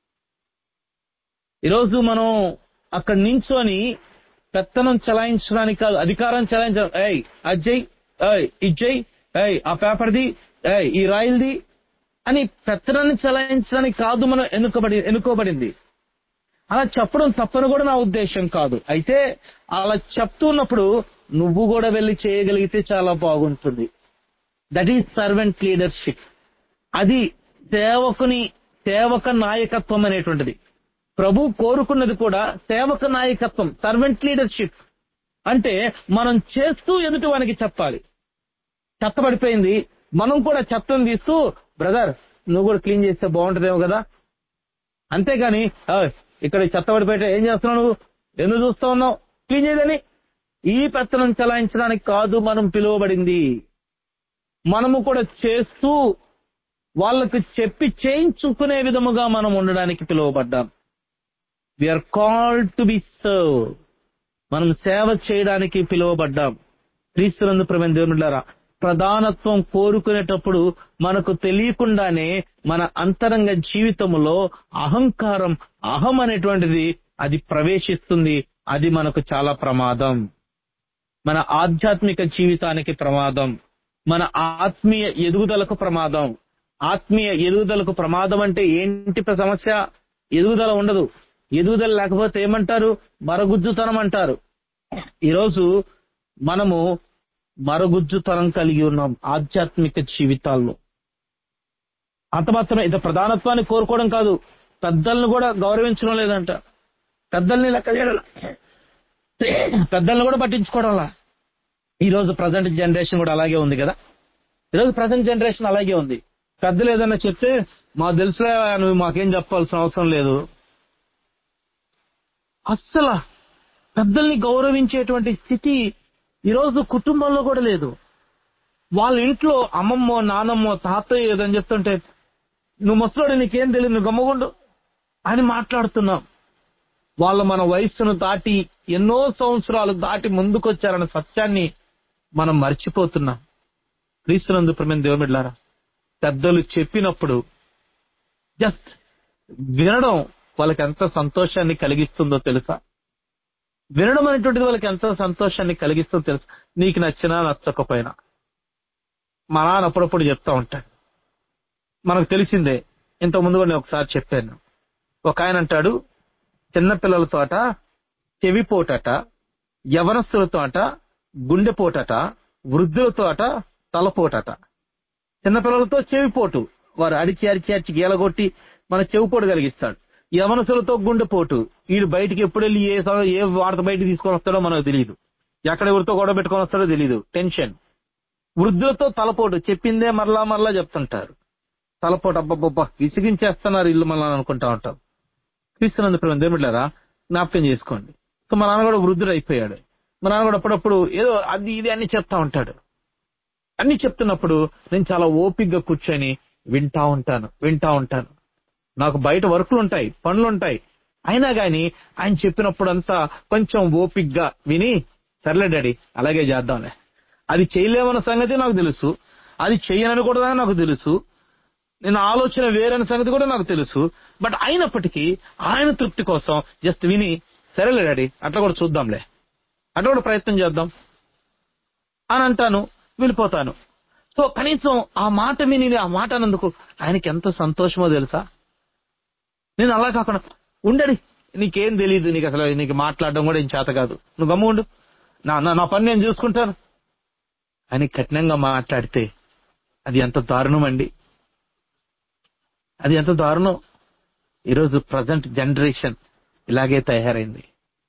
ఈరోజు మనం అక్కడ నించొని పెత్తనం చలాయించడానికి కాదు అధికారం చలాయించడం ఏయ్ అజ్జయ్ ఏయ్ ఇజ్జయ్ ఏయ్ ఆ పేపర్ది ఏయ్ ఈ రాయిల్ది అని పెత్తనాన్ని చలాయించడానికి కాదు మనం ఎన్నుకబడి ఎన్నుకోబడింది అలా చెప్పడం తప్పని కూడా నా ఉద్దేశం కాదు అయితే అలా చెప్తున్నప్పుడు నువ్వు కూడా వెళ్ళి చేయగలిగితే చాలా బాగుంటుంది దట్ ఈస్ సర్వెంట్ లీడర్షిప్ అది సేవకుని సేవక నాయకత్వం అనేటువంటిది ప్రభు కోరుకున్నది కూడా సేవక నాయకత్వం సర్వెంట్ లీడర్షిప్ అంటే మనం చేస్తూ ఎదుటి వానికి చెప్పాలి చెత్త పడిపోయింది మనం కూడా చెత్తను తీస్తూ బ్రదర్ నువ్వు కూడా క్లీన్ చేస్తే బాగుంటుందేమో కదా అంతేగాని "ఓయ్, ఇక్కడ ఈ చెత్త పడిపోయి ఏం చేస్తున్నావు నువ్వు ఎందుకు చూస్తా ఉన్నావు క్లీన్ చేయదని ఈ పెత్తనం చలాయించడానికి కాదు మనం పిలువబడింది మనము కూడా చేస్తూ వాళ్ళకు చెప్పి చేయించుకునే విధముగా మనం ఉండడానికి పిలువబడ్డాం we are called to be serve మనం సేవ చేయడానికి పిలువబడ్డాం క్రీస్తునందు ప్రమేణ దేవునులారా ప్రధానత్వం కోరుకునేటప్పుడు మనకు తెలియకుండానే మన అంతరంగ జీవితంలో అహంకారం అహం అనేటువంటిది అది ప్రవేశిస్తుంది అది మనకు చాలా ప్రమాదం మన ఆధ్యాత్మిక జీవితానికి ప్రమాదం మన ఆత్మీయ ఎదుగుదలకు ప్రమాదం ఆత్మీయ ఎదుగుదలకు ప్రమాదం అంటే ఏంటి ప్ర- సమస్య ఎదుగుదల ఉండదు ఎదుగుదల లేకపోతే ఏమంటారు మరగుజ్జుతనం అంటారు ఈరోజు మనము మరగుజ్జుతనం కలిగి ఉన్నాం ఆధ్యాత్మిక జీవితాల్లో అంత మాత్రమే ఇంత ప్రధానత్వాన్ని కోరుకోవడం కాదు పెద్దలను కూడా గౌరవించడం లేదంట పెద్దల్ని లెక్క చేయడం పెద్దల్ని కూడా పట్టించుకోవడంలా ఈ రోజు ప్రజెంట్ జనరేషన్ కూడా అలాగే ఉంది కదా ఈరోజు ప్రజెంట్ జనరేషన్ అలాగే ఉంది పెద్దలు ఏదైనా చెప్తే మాకు తెలుసులే నువ్వు మాకేం చెప్పాల్సిన అవసరం లేదు అస్సలు పెద్దల్ని గౌరవించేటువంటి స్థితి ఈరోజు కుటుంబంలో కూడా లేదు వాళ్ళ ఇంట్లో అమ్మమ్మో నానమ్మో తాతయ్య ఏదని చెప్తుంటే నువ్వు ముసలోడు నీకేం తెలియదు నువ్వు గమ్మగుండు అని మాట్లాడుతున్నాం వాళ్ళు మన వయస్సును దాటి ఎన్నో సంవత్సరాలు దాటి ముందుకొచ్చారన్న సత్యాన్ని మనం మర్చిపోతున్నాం క్రీస్తునందు ప్రమేణ దేవుమిడ్లారా పెద్దలు చెప్పినప్పుడు జస్ట్ వినడం వాళ్ళకి ఎంత సంతోషాన్ని కలిగిస్తుందో తెలుసా వినడం అనేటువంటిది వాళ్ళకి ఎంత సంతోషాన్ని కలిగిస్తుందో తెలుసా నీకు నచ్చినా నచ్చకపోయినా మా నాన్న అప్పుడప్పుడు చెప్తా ఉంటాడు మనకు తెలిసిందే ఇంత ముందు కూడా నేను ఒకసారి చెప్పాను ఒక ఆయన అంటాడు చిన్నపిల్లలతో అట చెవిపోటట యవనస్తులతో అట గుండెపోటట వృద్ధులతో అట తలపోటట చిన్నపిల్లలతో చెవిపోటు వారు అడిచి అరిచి అరిచి గీలగొట్టి మన చెవిపోటు కలిగిస్తాడు యవనసులతో గుండెపోటు వీడు బయటికి ఎప్పుడు వెళ్ళి ఏ సమ- ఏ వార్త బయటికి తీసుకొని వస్తాడో మనకు తెలియదు ఎక్కడ ఎవరితో గొడవ పెట్టుకొని వస్తాడో తెలియదు టెన్షన్ వృద్ధులతో తలపోటు చెప్పిందే మరలా మరలా చెప్తుంటారు తలపోటు అబ్బబ్బబ్బా విసిగించేస్తున్నారు ఇల్లు మళ్ళా అనుకుంటా ఉంటాం క్రీస్తునందు ప్రేమ దేవుడిలారా జ్ఞాపకం చేసుకోండి సో మా నాన్న కూడా వృద్ధుడు అయిపోయాడు మా నాన్న కూడా అప్పుడప్పుడు ఏదో అది ఇది అన్ని చెప్తా ఉంటాడు అన్ని చెప్తున్నప్పుడు నేను చాలా ఓపిగ్గా కూర్చొని వింటా ఉంటాను వింటా ఉంటాను నాకు బయట వర్కులు ఉంటాయి పనులు ఉంటాయి అయినా గాని ఆయన చెప్పినప్పుడంతా కొంచెం ఓపిగ్గా విని సర్లే డాడీ అలాగే చేద్దాంలే అది చేయలేమన్న సంగతి నాకు తెలుసు అది చెయ్యనని కూడా నాకు తెలుసు నేను ఆలోచన వేరని సంగతి కూడా నాకు తెలుసు బట్ అయినప్పటికీ ఆయన తృప్తి కోసం జస్ట్ విని సరేలే డాడీ అట్లా కూడా చూద్దాంలే అట్లా కూడా ప్రయత్నం చేద్దాం అని అంటాను వెళ్ళిపోతాను సో కనీసం ఆ మాట విని ఆ మాట అన్నందుకు ఆయనకి ఎంత సంతోషమో తెలుసా నేను అలా కాకుండా ఉండడి నీకేం తెలియదు నీకు అసలు నీకు మాట్లాడడం కూడా ఏం చేత కాదు నువ్వు గమ్ము ఉండు నా నా- నా పని నేను చూసుకుంటాను అని కఠినంగా మాట్లాడితే అది ఎంత దారుణం అండి అది ఎంత దారుణం ఈరోజు ప్రజెంట్ జనరేషన్ ఇలాగే తయారైంది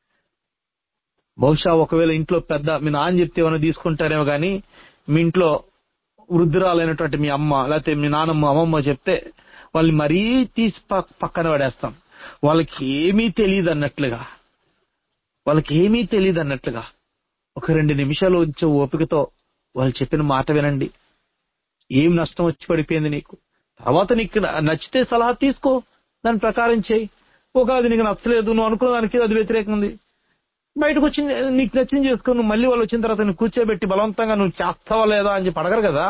బహుశా ఒకవేళ ఇంట్లో పెద్ద మీ నాన్న చెప్తే ఏమైనా తీసుకుంటారేమో కానీ మీ ఇంట్లో వృద్ధురాలైనటువంటి మీ అమ్మ లేకపోతే మీ నాన్నమ్మ అమ్మమ్మ చెప్తే వాళ్ళని మరీ తీసి పక్- పక్కన పడేస్తాం వాళ్ళకి ఏమీ తెలియదు అన్నట్లుగా వాళ్ళకి ఏమీ తెలియదు అన్నట్లుగా ఒక రెండు నిమిషాలు ఉంచే ఓపికతో వాళ్ళు చెప్పిన మాట వినండి ఏం నష్టం వచ్చి పడిపోయింది నీకు తర్వాత నీకు న- నచ్చితే సలహా తీసుకో దాని ప్రకారం చేయి ఒక అది నీకు నచ్చలేదు నువ్వు అనుకున్న దానికి అది వ్యతిరేకం ఉంది బయటకు వచ్చి నీకు నచ్చింది చేసుకో నువ్వు మళ్ళీ వాళ్ళు వచ్చిన తర్వాత నువ్వు కూర్చోబెట్టి బలవంతంగా నువ్వు చేస్తావా లేదా అని చెప్పి అడగరు కదా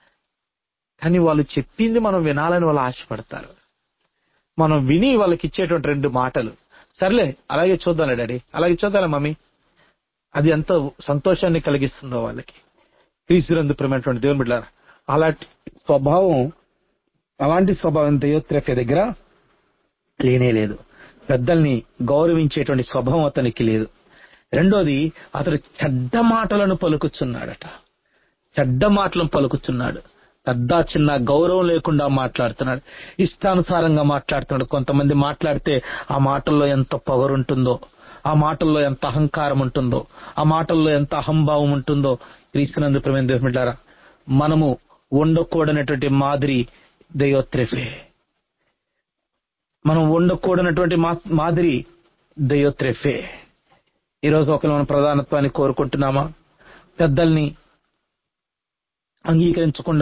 కానీ వాళ్ళు చెప్పింది మనం వినాలని వాళ్ళు ఆశపడతారు మనం విని వాళ్ళకి ఇచ్చేటువంటి రెండు మాటలు సర్లే అలాగే చూద్దాంలే డాడీ అలాగే చూద్దాంలే మమ్మీ అది ఎంత సంతోషాన్ని కలిగిస్తుందో వాళ్ళకి క్రీస్తులందు ప్రేమైనటువంటి దేవుని బిడ్డ అలాంటి స్వభావం అలాంటి స్వభావం దయోత్రేక దగ్గర లేనే లేదు పెద్దల్ని గౌరవించేటువంటి స్వభావం అతనికి లేదు రెండోది అతడు చెడ్డ మాటలను పలుకుతున్నాడట చెడ్డ మాటలను పలుకుతున్నాడు పెద్ద చిన్న గౌరవం లేకుండా మాట్లాడుతున్నాడు ఇష్టానుసారంగా మాట్లాడుతున్నాడు కొంతమంది మాట్లాడితే ఆ మాటల్లో ఎంత పొగరుంటుందో ఆ మాటల్లో ఎంత అహంకారం ఉంటుందో ఆ మాటల్లో ఎంత అహంభావం ఉంటుందో క్రీస్తునందు ప్రమేణ దేవుడారా మనము ఉండకూడనటువంటి మాదిరి దయోత్రెఫే మనం ఉండకూడనటువంటి మా- మాదిరి దయోత్రెఫే ఈరోజు ఒకరు మన ప్రధానత్వాన్ని కోరుకుంటున్నామా పెద్దల్ని అంగీకరించకుండా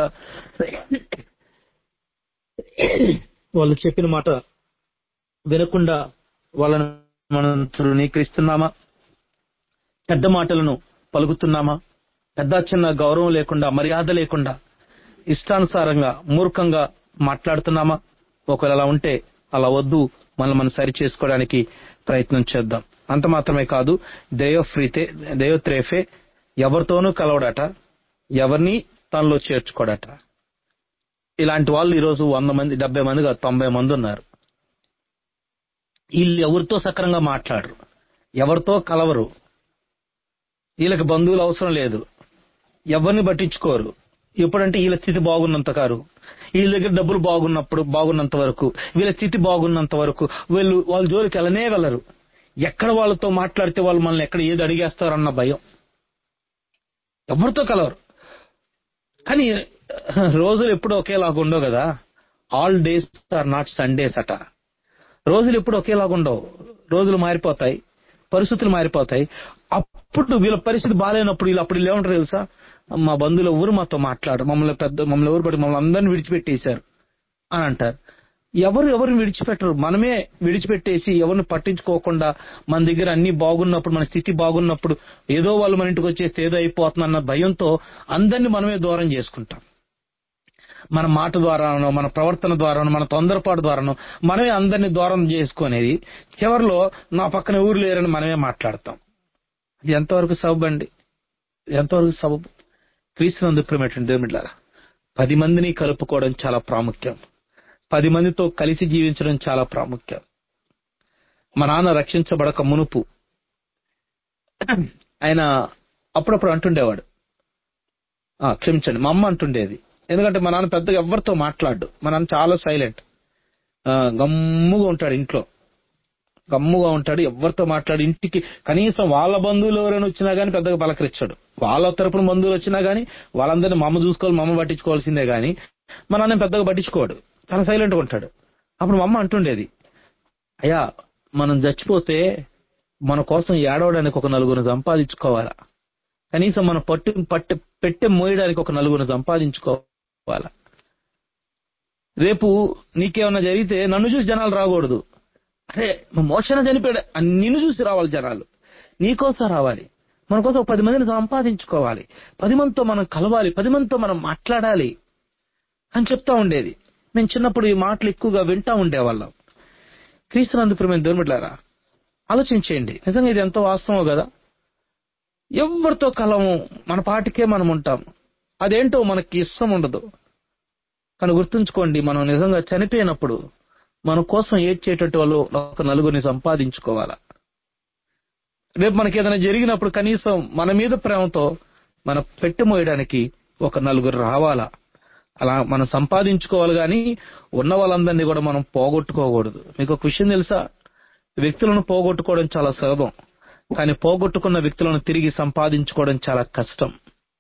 వాళ్ళు చెప్పిన మాట వినకుండా వాళ్ళను మనం తృణీకరిస్తున్నామా పెద్ద మాటలను పలుకుతున్నామా పెద్ద చిన్న గౌరవం లేకుండా మర్యాద లేకుండా ఇష్టానుసారంగా మూర్ఖంగా మాట్లాడుతున్నామా ఒకవేళ అలా ఉంటే అలా వద్దు మనం మనం సరి చేసుకోవడానికి ప్రయత్నం చేద్దాం అంత మాత్రమే కాదు దయోఫ్రీతే దయోత్రేఫే ఎవరితోనూ కలవడట ఎవరిని తనలో చేర్చుకోడట ఇలాంటి వాళ్ళు ఈరోజు వంద మంది డెబ్బై మంది కాదు తొంభై మంది ఉన్నారు వీళ్ళు ఎవరితో సక్రంగా మాట్లాడరు ఎవరితో కలవరు వీళ్ళకి బంధువులు అవసరం లేదు ఎవరిని పట్టించుకోరు ఎప్పుడంటే వీళ్ళ స్థితి బాగున్నంత కారు వీళ్ళ దగ్గర డబ్బులు బాగున్నప్పుడు బాగున్నంత వరకు వీళ్ళ స్థితి బాగున్నంత వరకు వీళ్ళు వాళ్ళ జోలికి వెళ్ళనే వెళ్ళరు ఎక్కడ వాళ్ళతో మాట్లాడితే వాళ్ళు మనల్ని ఎక్కడ ఏది అడిగేస్తారన్న భయం ఎవరితో కలవరు కానీ రోజులు ఎప్పుడు ఒకేలాగా ఉండవు కదా all days are not Sundays అట రోజులు ఎప్పుడు ఒకేలాగా ఉండవు రోజులు మారిపోతాయి పరిస్థితులు మారిపోతాయి అప్పుడు వీళ్ళ పరిస్థితి బాగాలేనప్పుడు వీళ్ళు అప్పుడు వీళ్ళు ఏమంటారు తెలుసా మా బంధువులు ఎవరు మాతో మాట్లాడు మమ్మల్ని పెద్ద మమ్మల్ని ఎవరు పడి మమ్మల్ని అందరిని విడిచిపెట్టేశారు అని అంటారు ఎవరు ఎవరిని విడిచిపెట్టరు మనమే విడిచిపెట్టేసి ఎవరిని పట్టించుకోకుండా మన దగ్గర అన్ని బాగున్నప్పుడు మన స్థితి బాగున్నప్పుడు ఏదో వాళ్ళు మన ఇంటికి వచ్చేస్తే ఏదో అయిపోతుందన్న భయంతో అందరిని మనమే దూరం చేసుకుంటాం మన మాట ద్వారానో మన ప్రవర్తన ద్వారానో మన తొందరపాటు ద్వారానో మనమే అందరిని దూరం చేసుకునేది చివరిలో నా పక్కన ఊరు లేరని మనమే మాట్లాడతాం ఇది ఎంతవరకు సబబు అండి ఇది ఎంతవరకు సబబు క్రీస్తునందు ప్రేమటువంటి దేవుమిట్లారా పది మందిని కలుపుకోవడం చాలా ప్రాముఖ్యం పది మందితో కలిసి జీవించడం చాలా ప్రాముఖ్యం మా నాన్న రక్షించబడక మునుపు ఆయన అప్పుడప్పుడు అంటుండేవాడు ఆ, క్షమించండి మా అమ్మ అంటుండేది ఎందుకంటే మా నాన్న పెద్దగా ఎవరితో మాట్లాడు మా నాన్న చాలా సైలెంట్ గమ్ముగా ఉంటాడు ఇంట్లో గమ్ముగా ఉంటాడు ఎవరితో మాట్లాడు ఇంటికి కనీసం వాళ్ళ బంధువులు ఎవరైనా వచ్చినా గానీ పెద్దగా పలకరించాడు వాళ్ళ తరపున బంధువులు వచ్చినా గానీ వాళ్ళందరినీ మా అమ్మ చూసుకోవాలి మా అమ్మ పట్టించుకోవాల్సిందే గానీ మా నాన్న పెద్దగా పట్టించుకోడు చాలా సైలెంట్ గా ఉంటాడు అప్పుడు మా అమ్మ అంటుండేది అయ్యా మనం చచ్చిపోతే మన కోసం ఏడవడానికి ఒక నలుగురు సంపాదించుకోవాలా కనీసం మనం పట్టు పట్టు పెట్టె మోయడానికి ఒక నలుగురు సంపాదించుకోవాలా రేపు నీకేమన్నా జరిగితే నన్ను చూసి జనాలు రాకూడదు అరే మా మోషన్ చనిపోయాడు అని నిన్ను చూసి రావాలి జనాలు నీకోసం రావాలి మన కోసం ఒక పది మందిని సంపాదించుకోవాలి పది మందితో మనం కలవాలి పది మందితో మనం మాట్లాడాలి అని చెప్తా ఉండేది మేము చిన్నప్పుడు ఈ మాటలు ఎక్కువగా వింటా ఉండేవాళ్ళం క్రీస్తునందు ప్రేమ దొరిమిట్లారా ఆలోచించేయండి నిజంగా ఇది ఎంతో వాస్తవం కదా ఎవరితో కలము మన పాటికే మనం ఉంటాం అదేంటో మనకి ఇష్టం ఉండదు కానీ గుర్తుంచుకోండి మనం నిజంగా చనిపోయినప్పుడు మన కోసం ఏడ్చేటట్టు వాళ్ళు ఒక నలుగురిని సంపాదించుకోవాలా రేపు మనకి ఏదైనా జరిగినప్పుడు కనీసం మన మీద ప్రేమతో మన పెట్టి మోయడానికి ఒక నలుగురు రావాలా అలా మనం సంపాదించుకోవాలి కానీ ఉన్న వాళ్ళందరినీ కూడా మనం పోగొట్టుకోకూడదు మీకు ఒక విషయం తెలుసా వ్యక్తులను పోగొట్టుకోవడం చాలా సులభం కానీ పోగొట్టుకున్న వ్యక్తులను తిరిగి సంపాదించుకోవడం చాలా కష్టం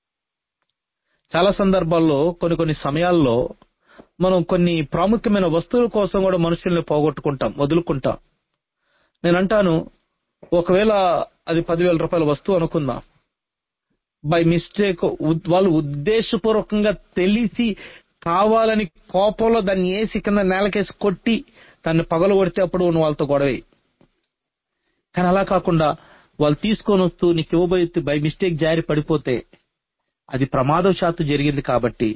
చాలా సందర్భాల్లో కొన్ని కొన్ని సమయాల్లో మనం కొన్ని ప్రాముఖ్యమైన వస్తువుల కోసం కూడా మనుషుల్ని పోగొట్టుకుంటాం వదులుకుంటాం నేను అంటాను ఒకవేళ అది పదివేల రూపాయల వస్తువు అనుకుందాం బై మిస్టేక్ వాళ్ళు ఉద్దేశపూర్వకంగా తెలిసి కావాలని కోపంలో దాన్ని వేసి కింద నేలకేసి కొట్టి దాన్ని పగలు కొడితే అప్పుడు నువ్వు వాళ్ళతో గొడవే కానీ అలా కాకుండా వాళ్ళు తీసుకొని వస్తూ నీకు ఇవ్వబోయి బై మిస్టేక్ జారి పడిపోతే అది ప్రమాదవశాత్తు జరిగింది కాబట్టి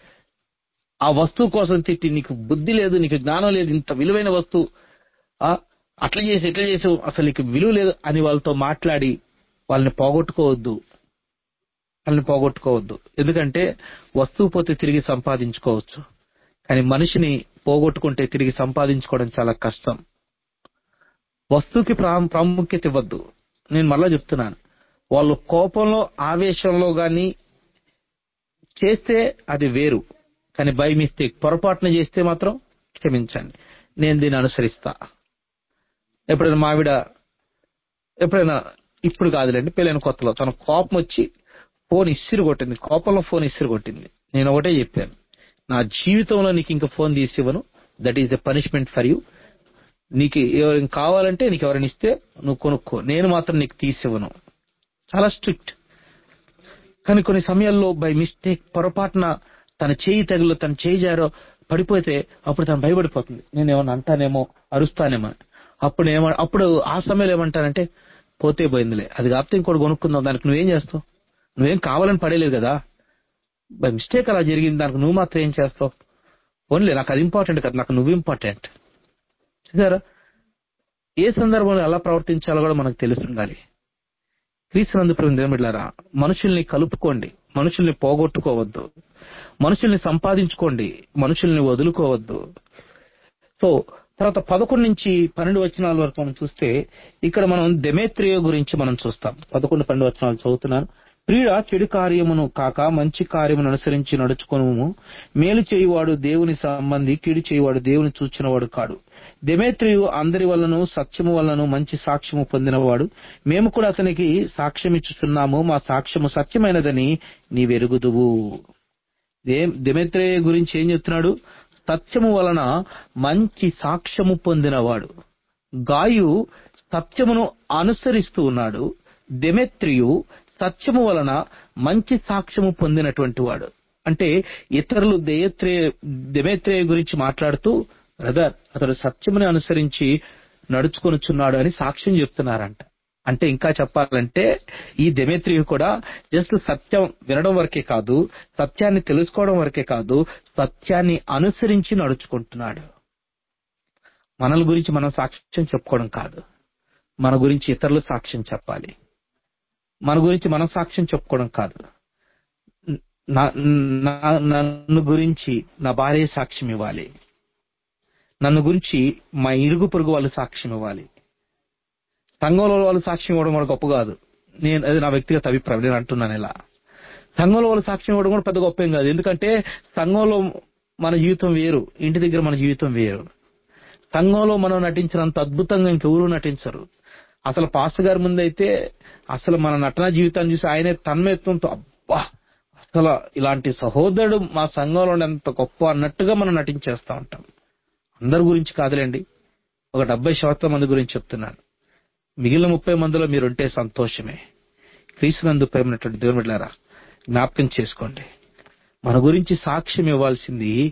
ఆ వస్తువు కోసం తిట్టి నీకు బుద్ధి లేదు నీకు జ్ఞానం లేదు ఇంత విలువైన వస్తువు ఆ, అట్లా చేసి ఇట్లా చేసి అసలు నీకు విలువ లేదు అని వాళ్ళతో మాట్లాడి వాళ్ళని పోగొట్టుకోవద్దు వాళ్ళని పోగొట్టుకోవద్దు ఎందుకంటే వస్తువు పోతే తిరిగి సంపాదించుకోవచ్చు కానీ మనిషిని పోగొట్టుకుంటే తిరిగి సంపాదించుకోవడం చాలా కష్టం వస్తువుకి ప్రా- ప్రాముఖ్యత ఇవ్వద్దు నేను మళ్ళా చెప్తున్నాను వాళ్ళు కోపంలో ఆవేశంలో గాని చేస్తే అది వేరు కానీ బై మిస్టేక్ పొరపాటున చేస్తే మాత్రం క్షమించండి నేను దీన్ని అనుసరిస్తా ఎప్పుడైనా మావిడ ఎప్పుడైనా ఇప్పుడు కాదులేండి పెళ్ళైన కొత్తలో తన కోపం వచ్చి ఫోన్ ఇసిరి కొట్టింది కోపంలో ఫోన్ ఇసిరి కొట్టింది నేను ఒకటే చెప్పాను నా జీవితంలో నీకు ఇంకా ఫోన్ తీసి ఇవ్వను that is a punishment for you నీకు ఎవరైనా కావాలంటే నీకు ఎవరైనా ఇస్తే నువ్వు కొనుక్కో నేను మాత్రం నీకు తీసివ్వను చాలా స్ట్రిక్ట్ కానీ కొన్ని సమయాల్లో బై మిస్టేక్ పొరపాటున తన చేయి తగిలో తన చేయి జారో పడిపోతే అప్పుడు తను భయపడిపోతుంది నేను ఏమన్నా అంటానేమో అరుస్తానేమో అప్పుడు ఏమ అప్పుడు ఆ సమయంలో ఏమంటానంటే పోతే పోయిందిలే అది కాకపోతే ఇంకోటి కొనుక్కుందాం దానికి నువ్వేం చేస్తావు నువ్వేం కావాలని పడేలేదు కదా బై మిస్టేక్ అలా జరిగింది దానికి నువ్వు మాత్రం ఏం చేస్తావు ఓన్లీ నాకు అది ఇంపార్టెంట్ కదా నాకు నువ్వు ఇంపార్టెంట్ చూసారా ఏ సందర్భంలో ఎలా ప్రవర్తించాలో కూడా మనకు తెలిసి ఉండాలి క్రీస్తునందు దేవుమిట్లారా మనుషుల్ని కలుపుకోండి మనుషుల్ని పోగొట్టుకోవద్దు మనుషుల్ని సంపాదించుకోండి మనుషుల్ని వదులుకోవద్దు సో తర్వాత పదకొండు నుంచి పన్నెండు వచనాల వరకు మనం చూస్తే ఇక్కడ మనం దెమేత్రియో గురించి మనం చూస్తాం పదకొండు పన్నెండు వచనాలు చదువుతున్నాను ప్రియుడ చెడు కార్యమును కాక మంచి కార్యమును అనుసరించి నడుచుకొనుము మేలు చేయువాడు దేవుని సంబంధి కీడు చేయువాడు దేవుని చూచినవాడు కాడు దెమేత్రియు అందరి వల్లను సత్యము వల్లను మంచి సాక్ష్యము పొందినవాడు మేము కూడా అతనికి సాక్ష్యం ఇచ్చుచున్నాము మా సాక్ష్యము సత్యమైనదని నీవెరుగుదువు దెమేత్రేయ గురించి ఏం చెప్తున్నాడు సత్యము వలన మంచి సాక్ష్యము పొందినవాడు గాయు సత్యమును అనుసరిస్తూ ఉన్నాడు దెమెత్రియు సత్యము వలన మంచి సాక్ష్యము పొందినటువంటి వాడు అంటే ఇతరులు దయత్రే దెమేత్రేయ గురించి మాట్లాడుతూ బ్రదర్ అతడు సత్యముని అనుసరించి నడుచుకొనుచున్నాడు అని సాక్ష్యం చెప్తున్నారంట అంటే ఇంకా చెప్పాలంటే ఈ దెమేత్రియు కూడా జస్ట్ సత్యం వినడం వరకే కాదు సత్యాన్ని తెలుసుకోవడం వరకే కాదు సత్యాన్ని అనుసరించి నడుచుకుంటున్నాడు మనల గురించి మనం సాక్ష్యం చెప్పుకోవడం కాదు మన గురించి ఇతరులు సాక్ష్యం చెప్పాలి మన గురించి మనం సాక్ష్యం చెప్పుకోవడం కాదు నా- నా- నన్ను గురించి నా భార్య సాక్ష్యం ఇవ్వాలి నన్ను గురించి మా ఇరుగు పొరుగు వాళ్ళు సాక్ష్యం ఇవ్వాలి సంఘంలో వాళ్ళు సాక్ష్యం ఇవ్వడం కూడా గొప్ప కాదు నేను అది నా వ్యక్తిగత అభిప్రాయం నేను అంటున్నాను ఇలా సంఘంలో వాళ్ళు సాక్ష్యం ఇవ్వడం కూడా పెద్ద గొప్ప ఏం కాదు ఎందుకంటే సంఘంలో మన జీవితం వేరు ఇంటి దగ్గర మన జీవితం వేరు సంఘంలో మనం నటించినంత అద్భుతంగా ఇంకెవరూ నటించరు అసలు పాస్టర్ గారి ముందైతే అసలు మన నటన జీవితాన్ని చూసి ఆయనే తన్మయత్వంతో అబ్బా అసలు ఇలాంటి సహోదరుడు మా సంఘంలో ఎంత గొప్ప అన్నట్టుగా మనం నటించేస్తా ఉంటాం అందరి గురించి కాదులేండి ఒక డెబ్బై శాతం మంది గురించి చెప్తున్నాను మిగిలిన ముప్పై మందిలో మీరుంటే సంతోషమే క్రీస్తునందు ప్రేమనటువంటి దేవుని బిడ్డలారా జ్ఞాపకం చేసుకోండి మన గురించి సాక్ష్యం ఇవ్వాల్సింది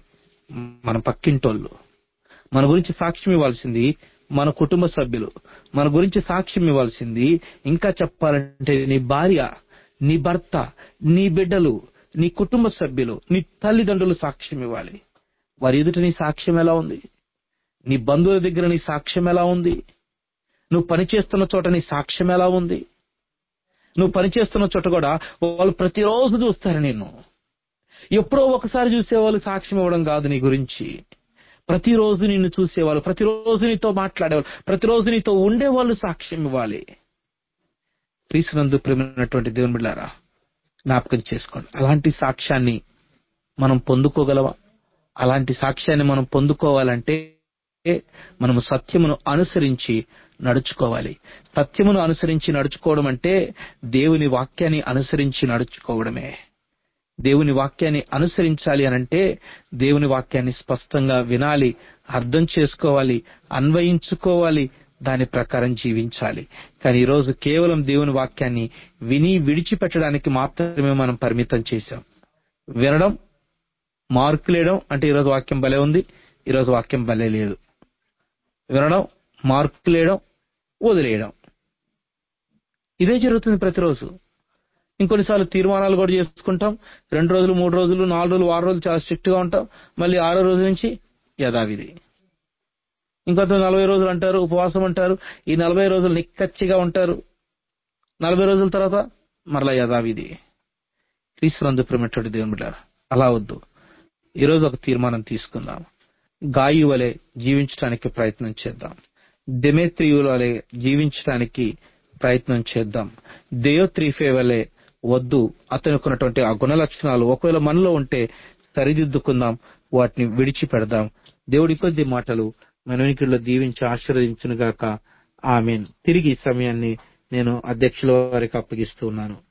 మన పక్కింటోళ్ళు మన గురించి సాక్ష్యం ఇవ్వాల్సింది మన కుటుంబ సభ్యులు మన గురించి సాక్ష్యం ఇవ్వాల్సింది ఇంకా చెప్పాలంటే నీ భార్య నీ భర్త నీ బిడ్డలు నీ కుటుంబ సభ్యులు నీ తల్లిదండ్రులు సాక్ష్యం ఇవ్వాలి వారి ఎదుట నీ సాక్ష్యం ఎలా ఉంది నీ బంధువుల దగ్గర నీ సాక్ష్యం ఎలా ఉంది నువ్వు పనిచేస్తున్న చోట నీ సాక్ష్యం ఎలా ఉంది నువ్వు పనిచేస్తున్న చోట కూడా వాళ్ళు ప్రతిరోజు చూస్తారు నిన్ను ఎప్పుడో ఒకసారి చూసేవాళ్ళు సాక్ష్యం ఇవ్వడం కాదు నీ గురించి ప్రతిరోజు నిన్ను చూసేవాళ్ళు ప్రతిరోజు నీతో మాట్లాడేవాళ్ళు ప్రతిరోజు నీతో ఉండేవాళ్ళు సాక్ష్యం ఇవ్వాలి క్రీస్తునందు ప్రేమైనటువంటి దేవుని బిడ్డారా జ్ఞాపకం చేసుకోండి అలాంటి సాక్ష్యాన్ని మనం పొందుకోగలవా అలాంటి సాక్ష్యాన్ని మనం పొందుకోవాలంటే మనము సత్యమును అనుసరించి నడుచుకోవాలి సత్యమును అనుసరించి నడుచుకోవడం అంటే దేవుని వాక్యాన్ని అనుసరించి నడుచుకోవడమే దేవుని వాక్యాన్ని అనుసరించాలి అనంటే దేవుని వాక్యాన్ని స్పష్టంగా వినాలి అర్థం చేసుకోవాలి అన్వయించుకోవాలి దాని ప్రకారం జీవించాలి కానీ ఈరోజు కేవలం దేవుని వాక్యాన్ని విని విడిచిపెట్టడానికి మాత్రమే మనం పరిమితం చేశాం వినడం మార్కులేయడం అంటే ఈరోజు వాక్యం భలే ఉంది ఈరోజు వాక్యం భలే లేదు వినడం మార్కులేయడం వదిలేయడం ఇదే జరుగుతుంది ప్రతిరోజు ఇంకొన్నిసార్లు తీర్మానాలు కూడా చేసుకుంటాం రెండు రోజులు మూడు రోజులు నాలుగు రోజులు వారం రోజులు చాలా స్ట్రిక్ట్ గా ఉంటాం మళ్ళీ ఆరో రోజు నుంచి యథావిధి ఇంకొంత నలభై రోజులు అంటారు ఉపవాసం అంటారు ఈ నలభై రోజులు నిక్కచ్చిగా ఉంటారు నలభై రోజుల తర్వాత మరలా యథావిధి క్రీస్తునందు ప్రేమటువంటి దేవుని బిడ్డ అలా వద్దు ఈరోజు ఒక తీర్మానం తీసుకుందాం గాయి వలె జీవించడానికి ప్రయత్నం చేద్దాం దెమేత్రియుల వలె జీవించడానికి ప్రయత్నం చేద్దాం దేయోత్రీఫే వలె వద్దు అతనుకున్నటువంటి ఆ గుణ లక్షణాలు ఒకవేళ మనలో ఉంటే సరిదిద్దుకుందాం వాటిని విడిచిపెడదాం దేవుడి కొద్ది మాటలు మనవినికిలో దీవించి ఆశీర్వదించును గాక ఆమెన్ తిరిగి ఈ సమయాన్ని నేను అధ్యక్షుల వారికి అప్పగిస్తూ ఉన్నాను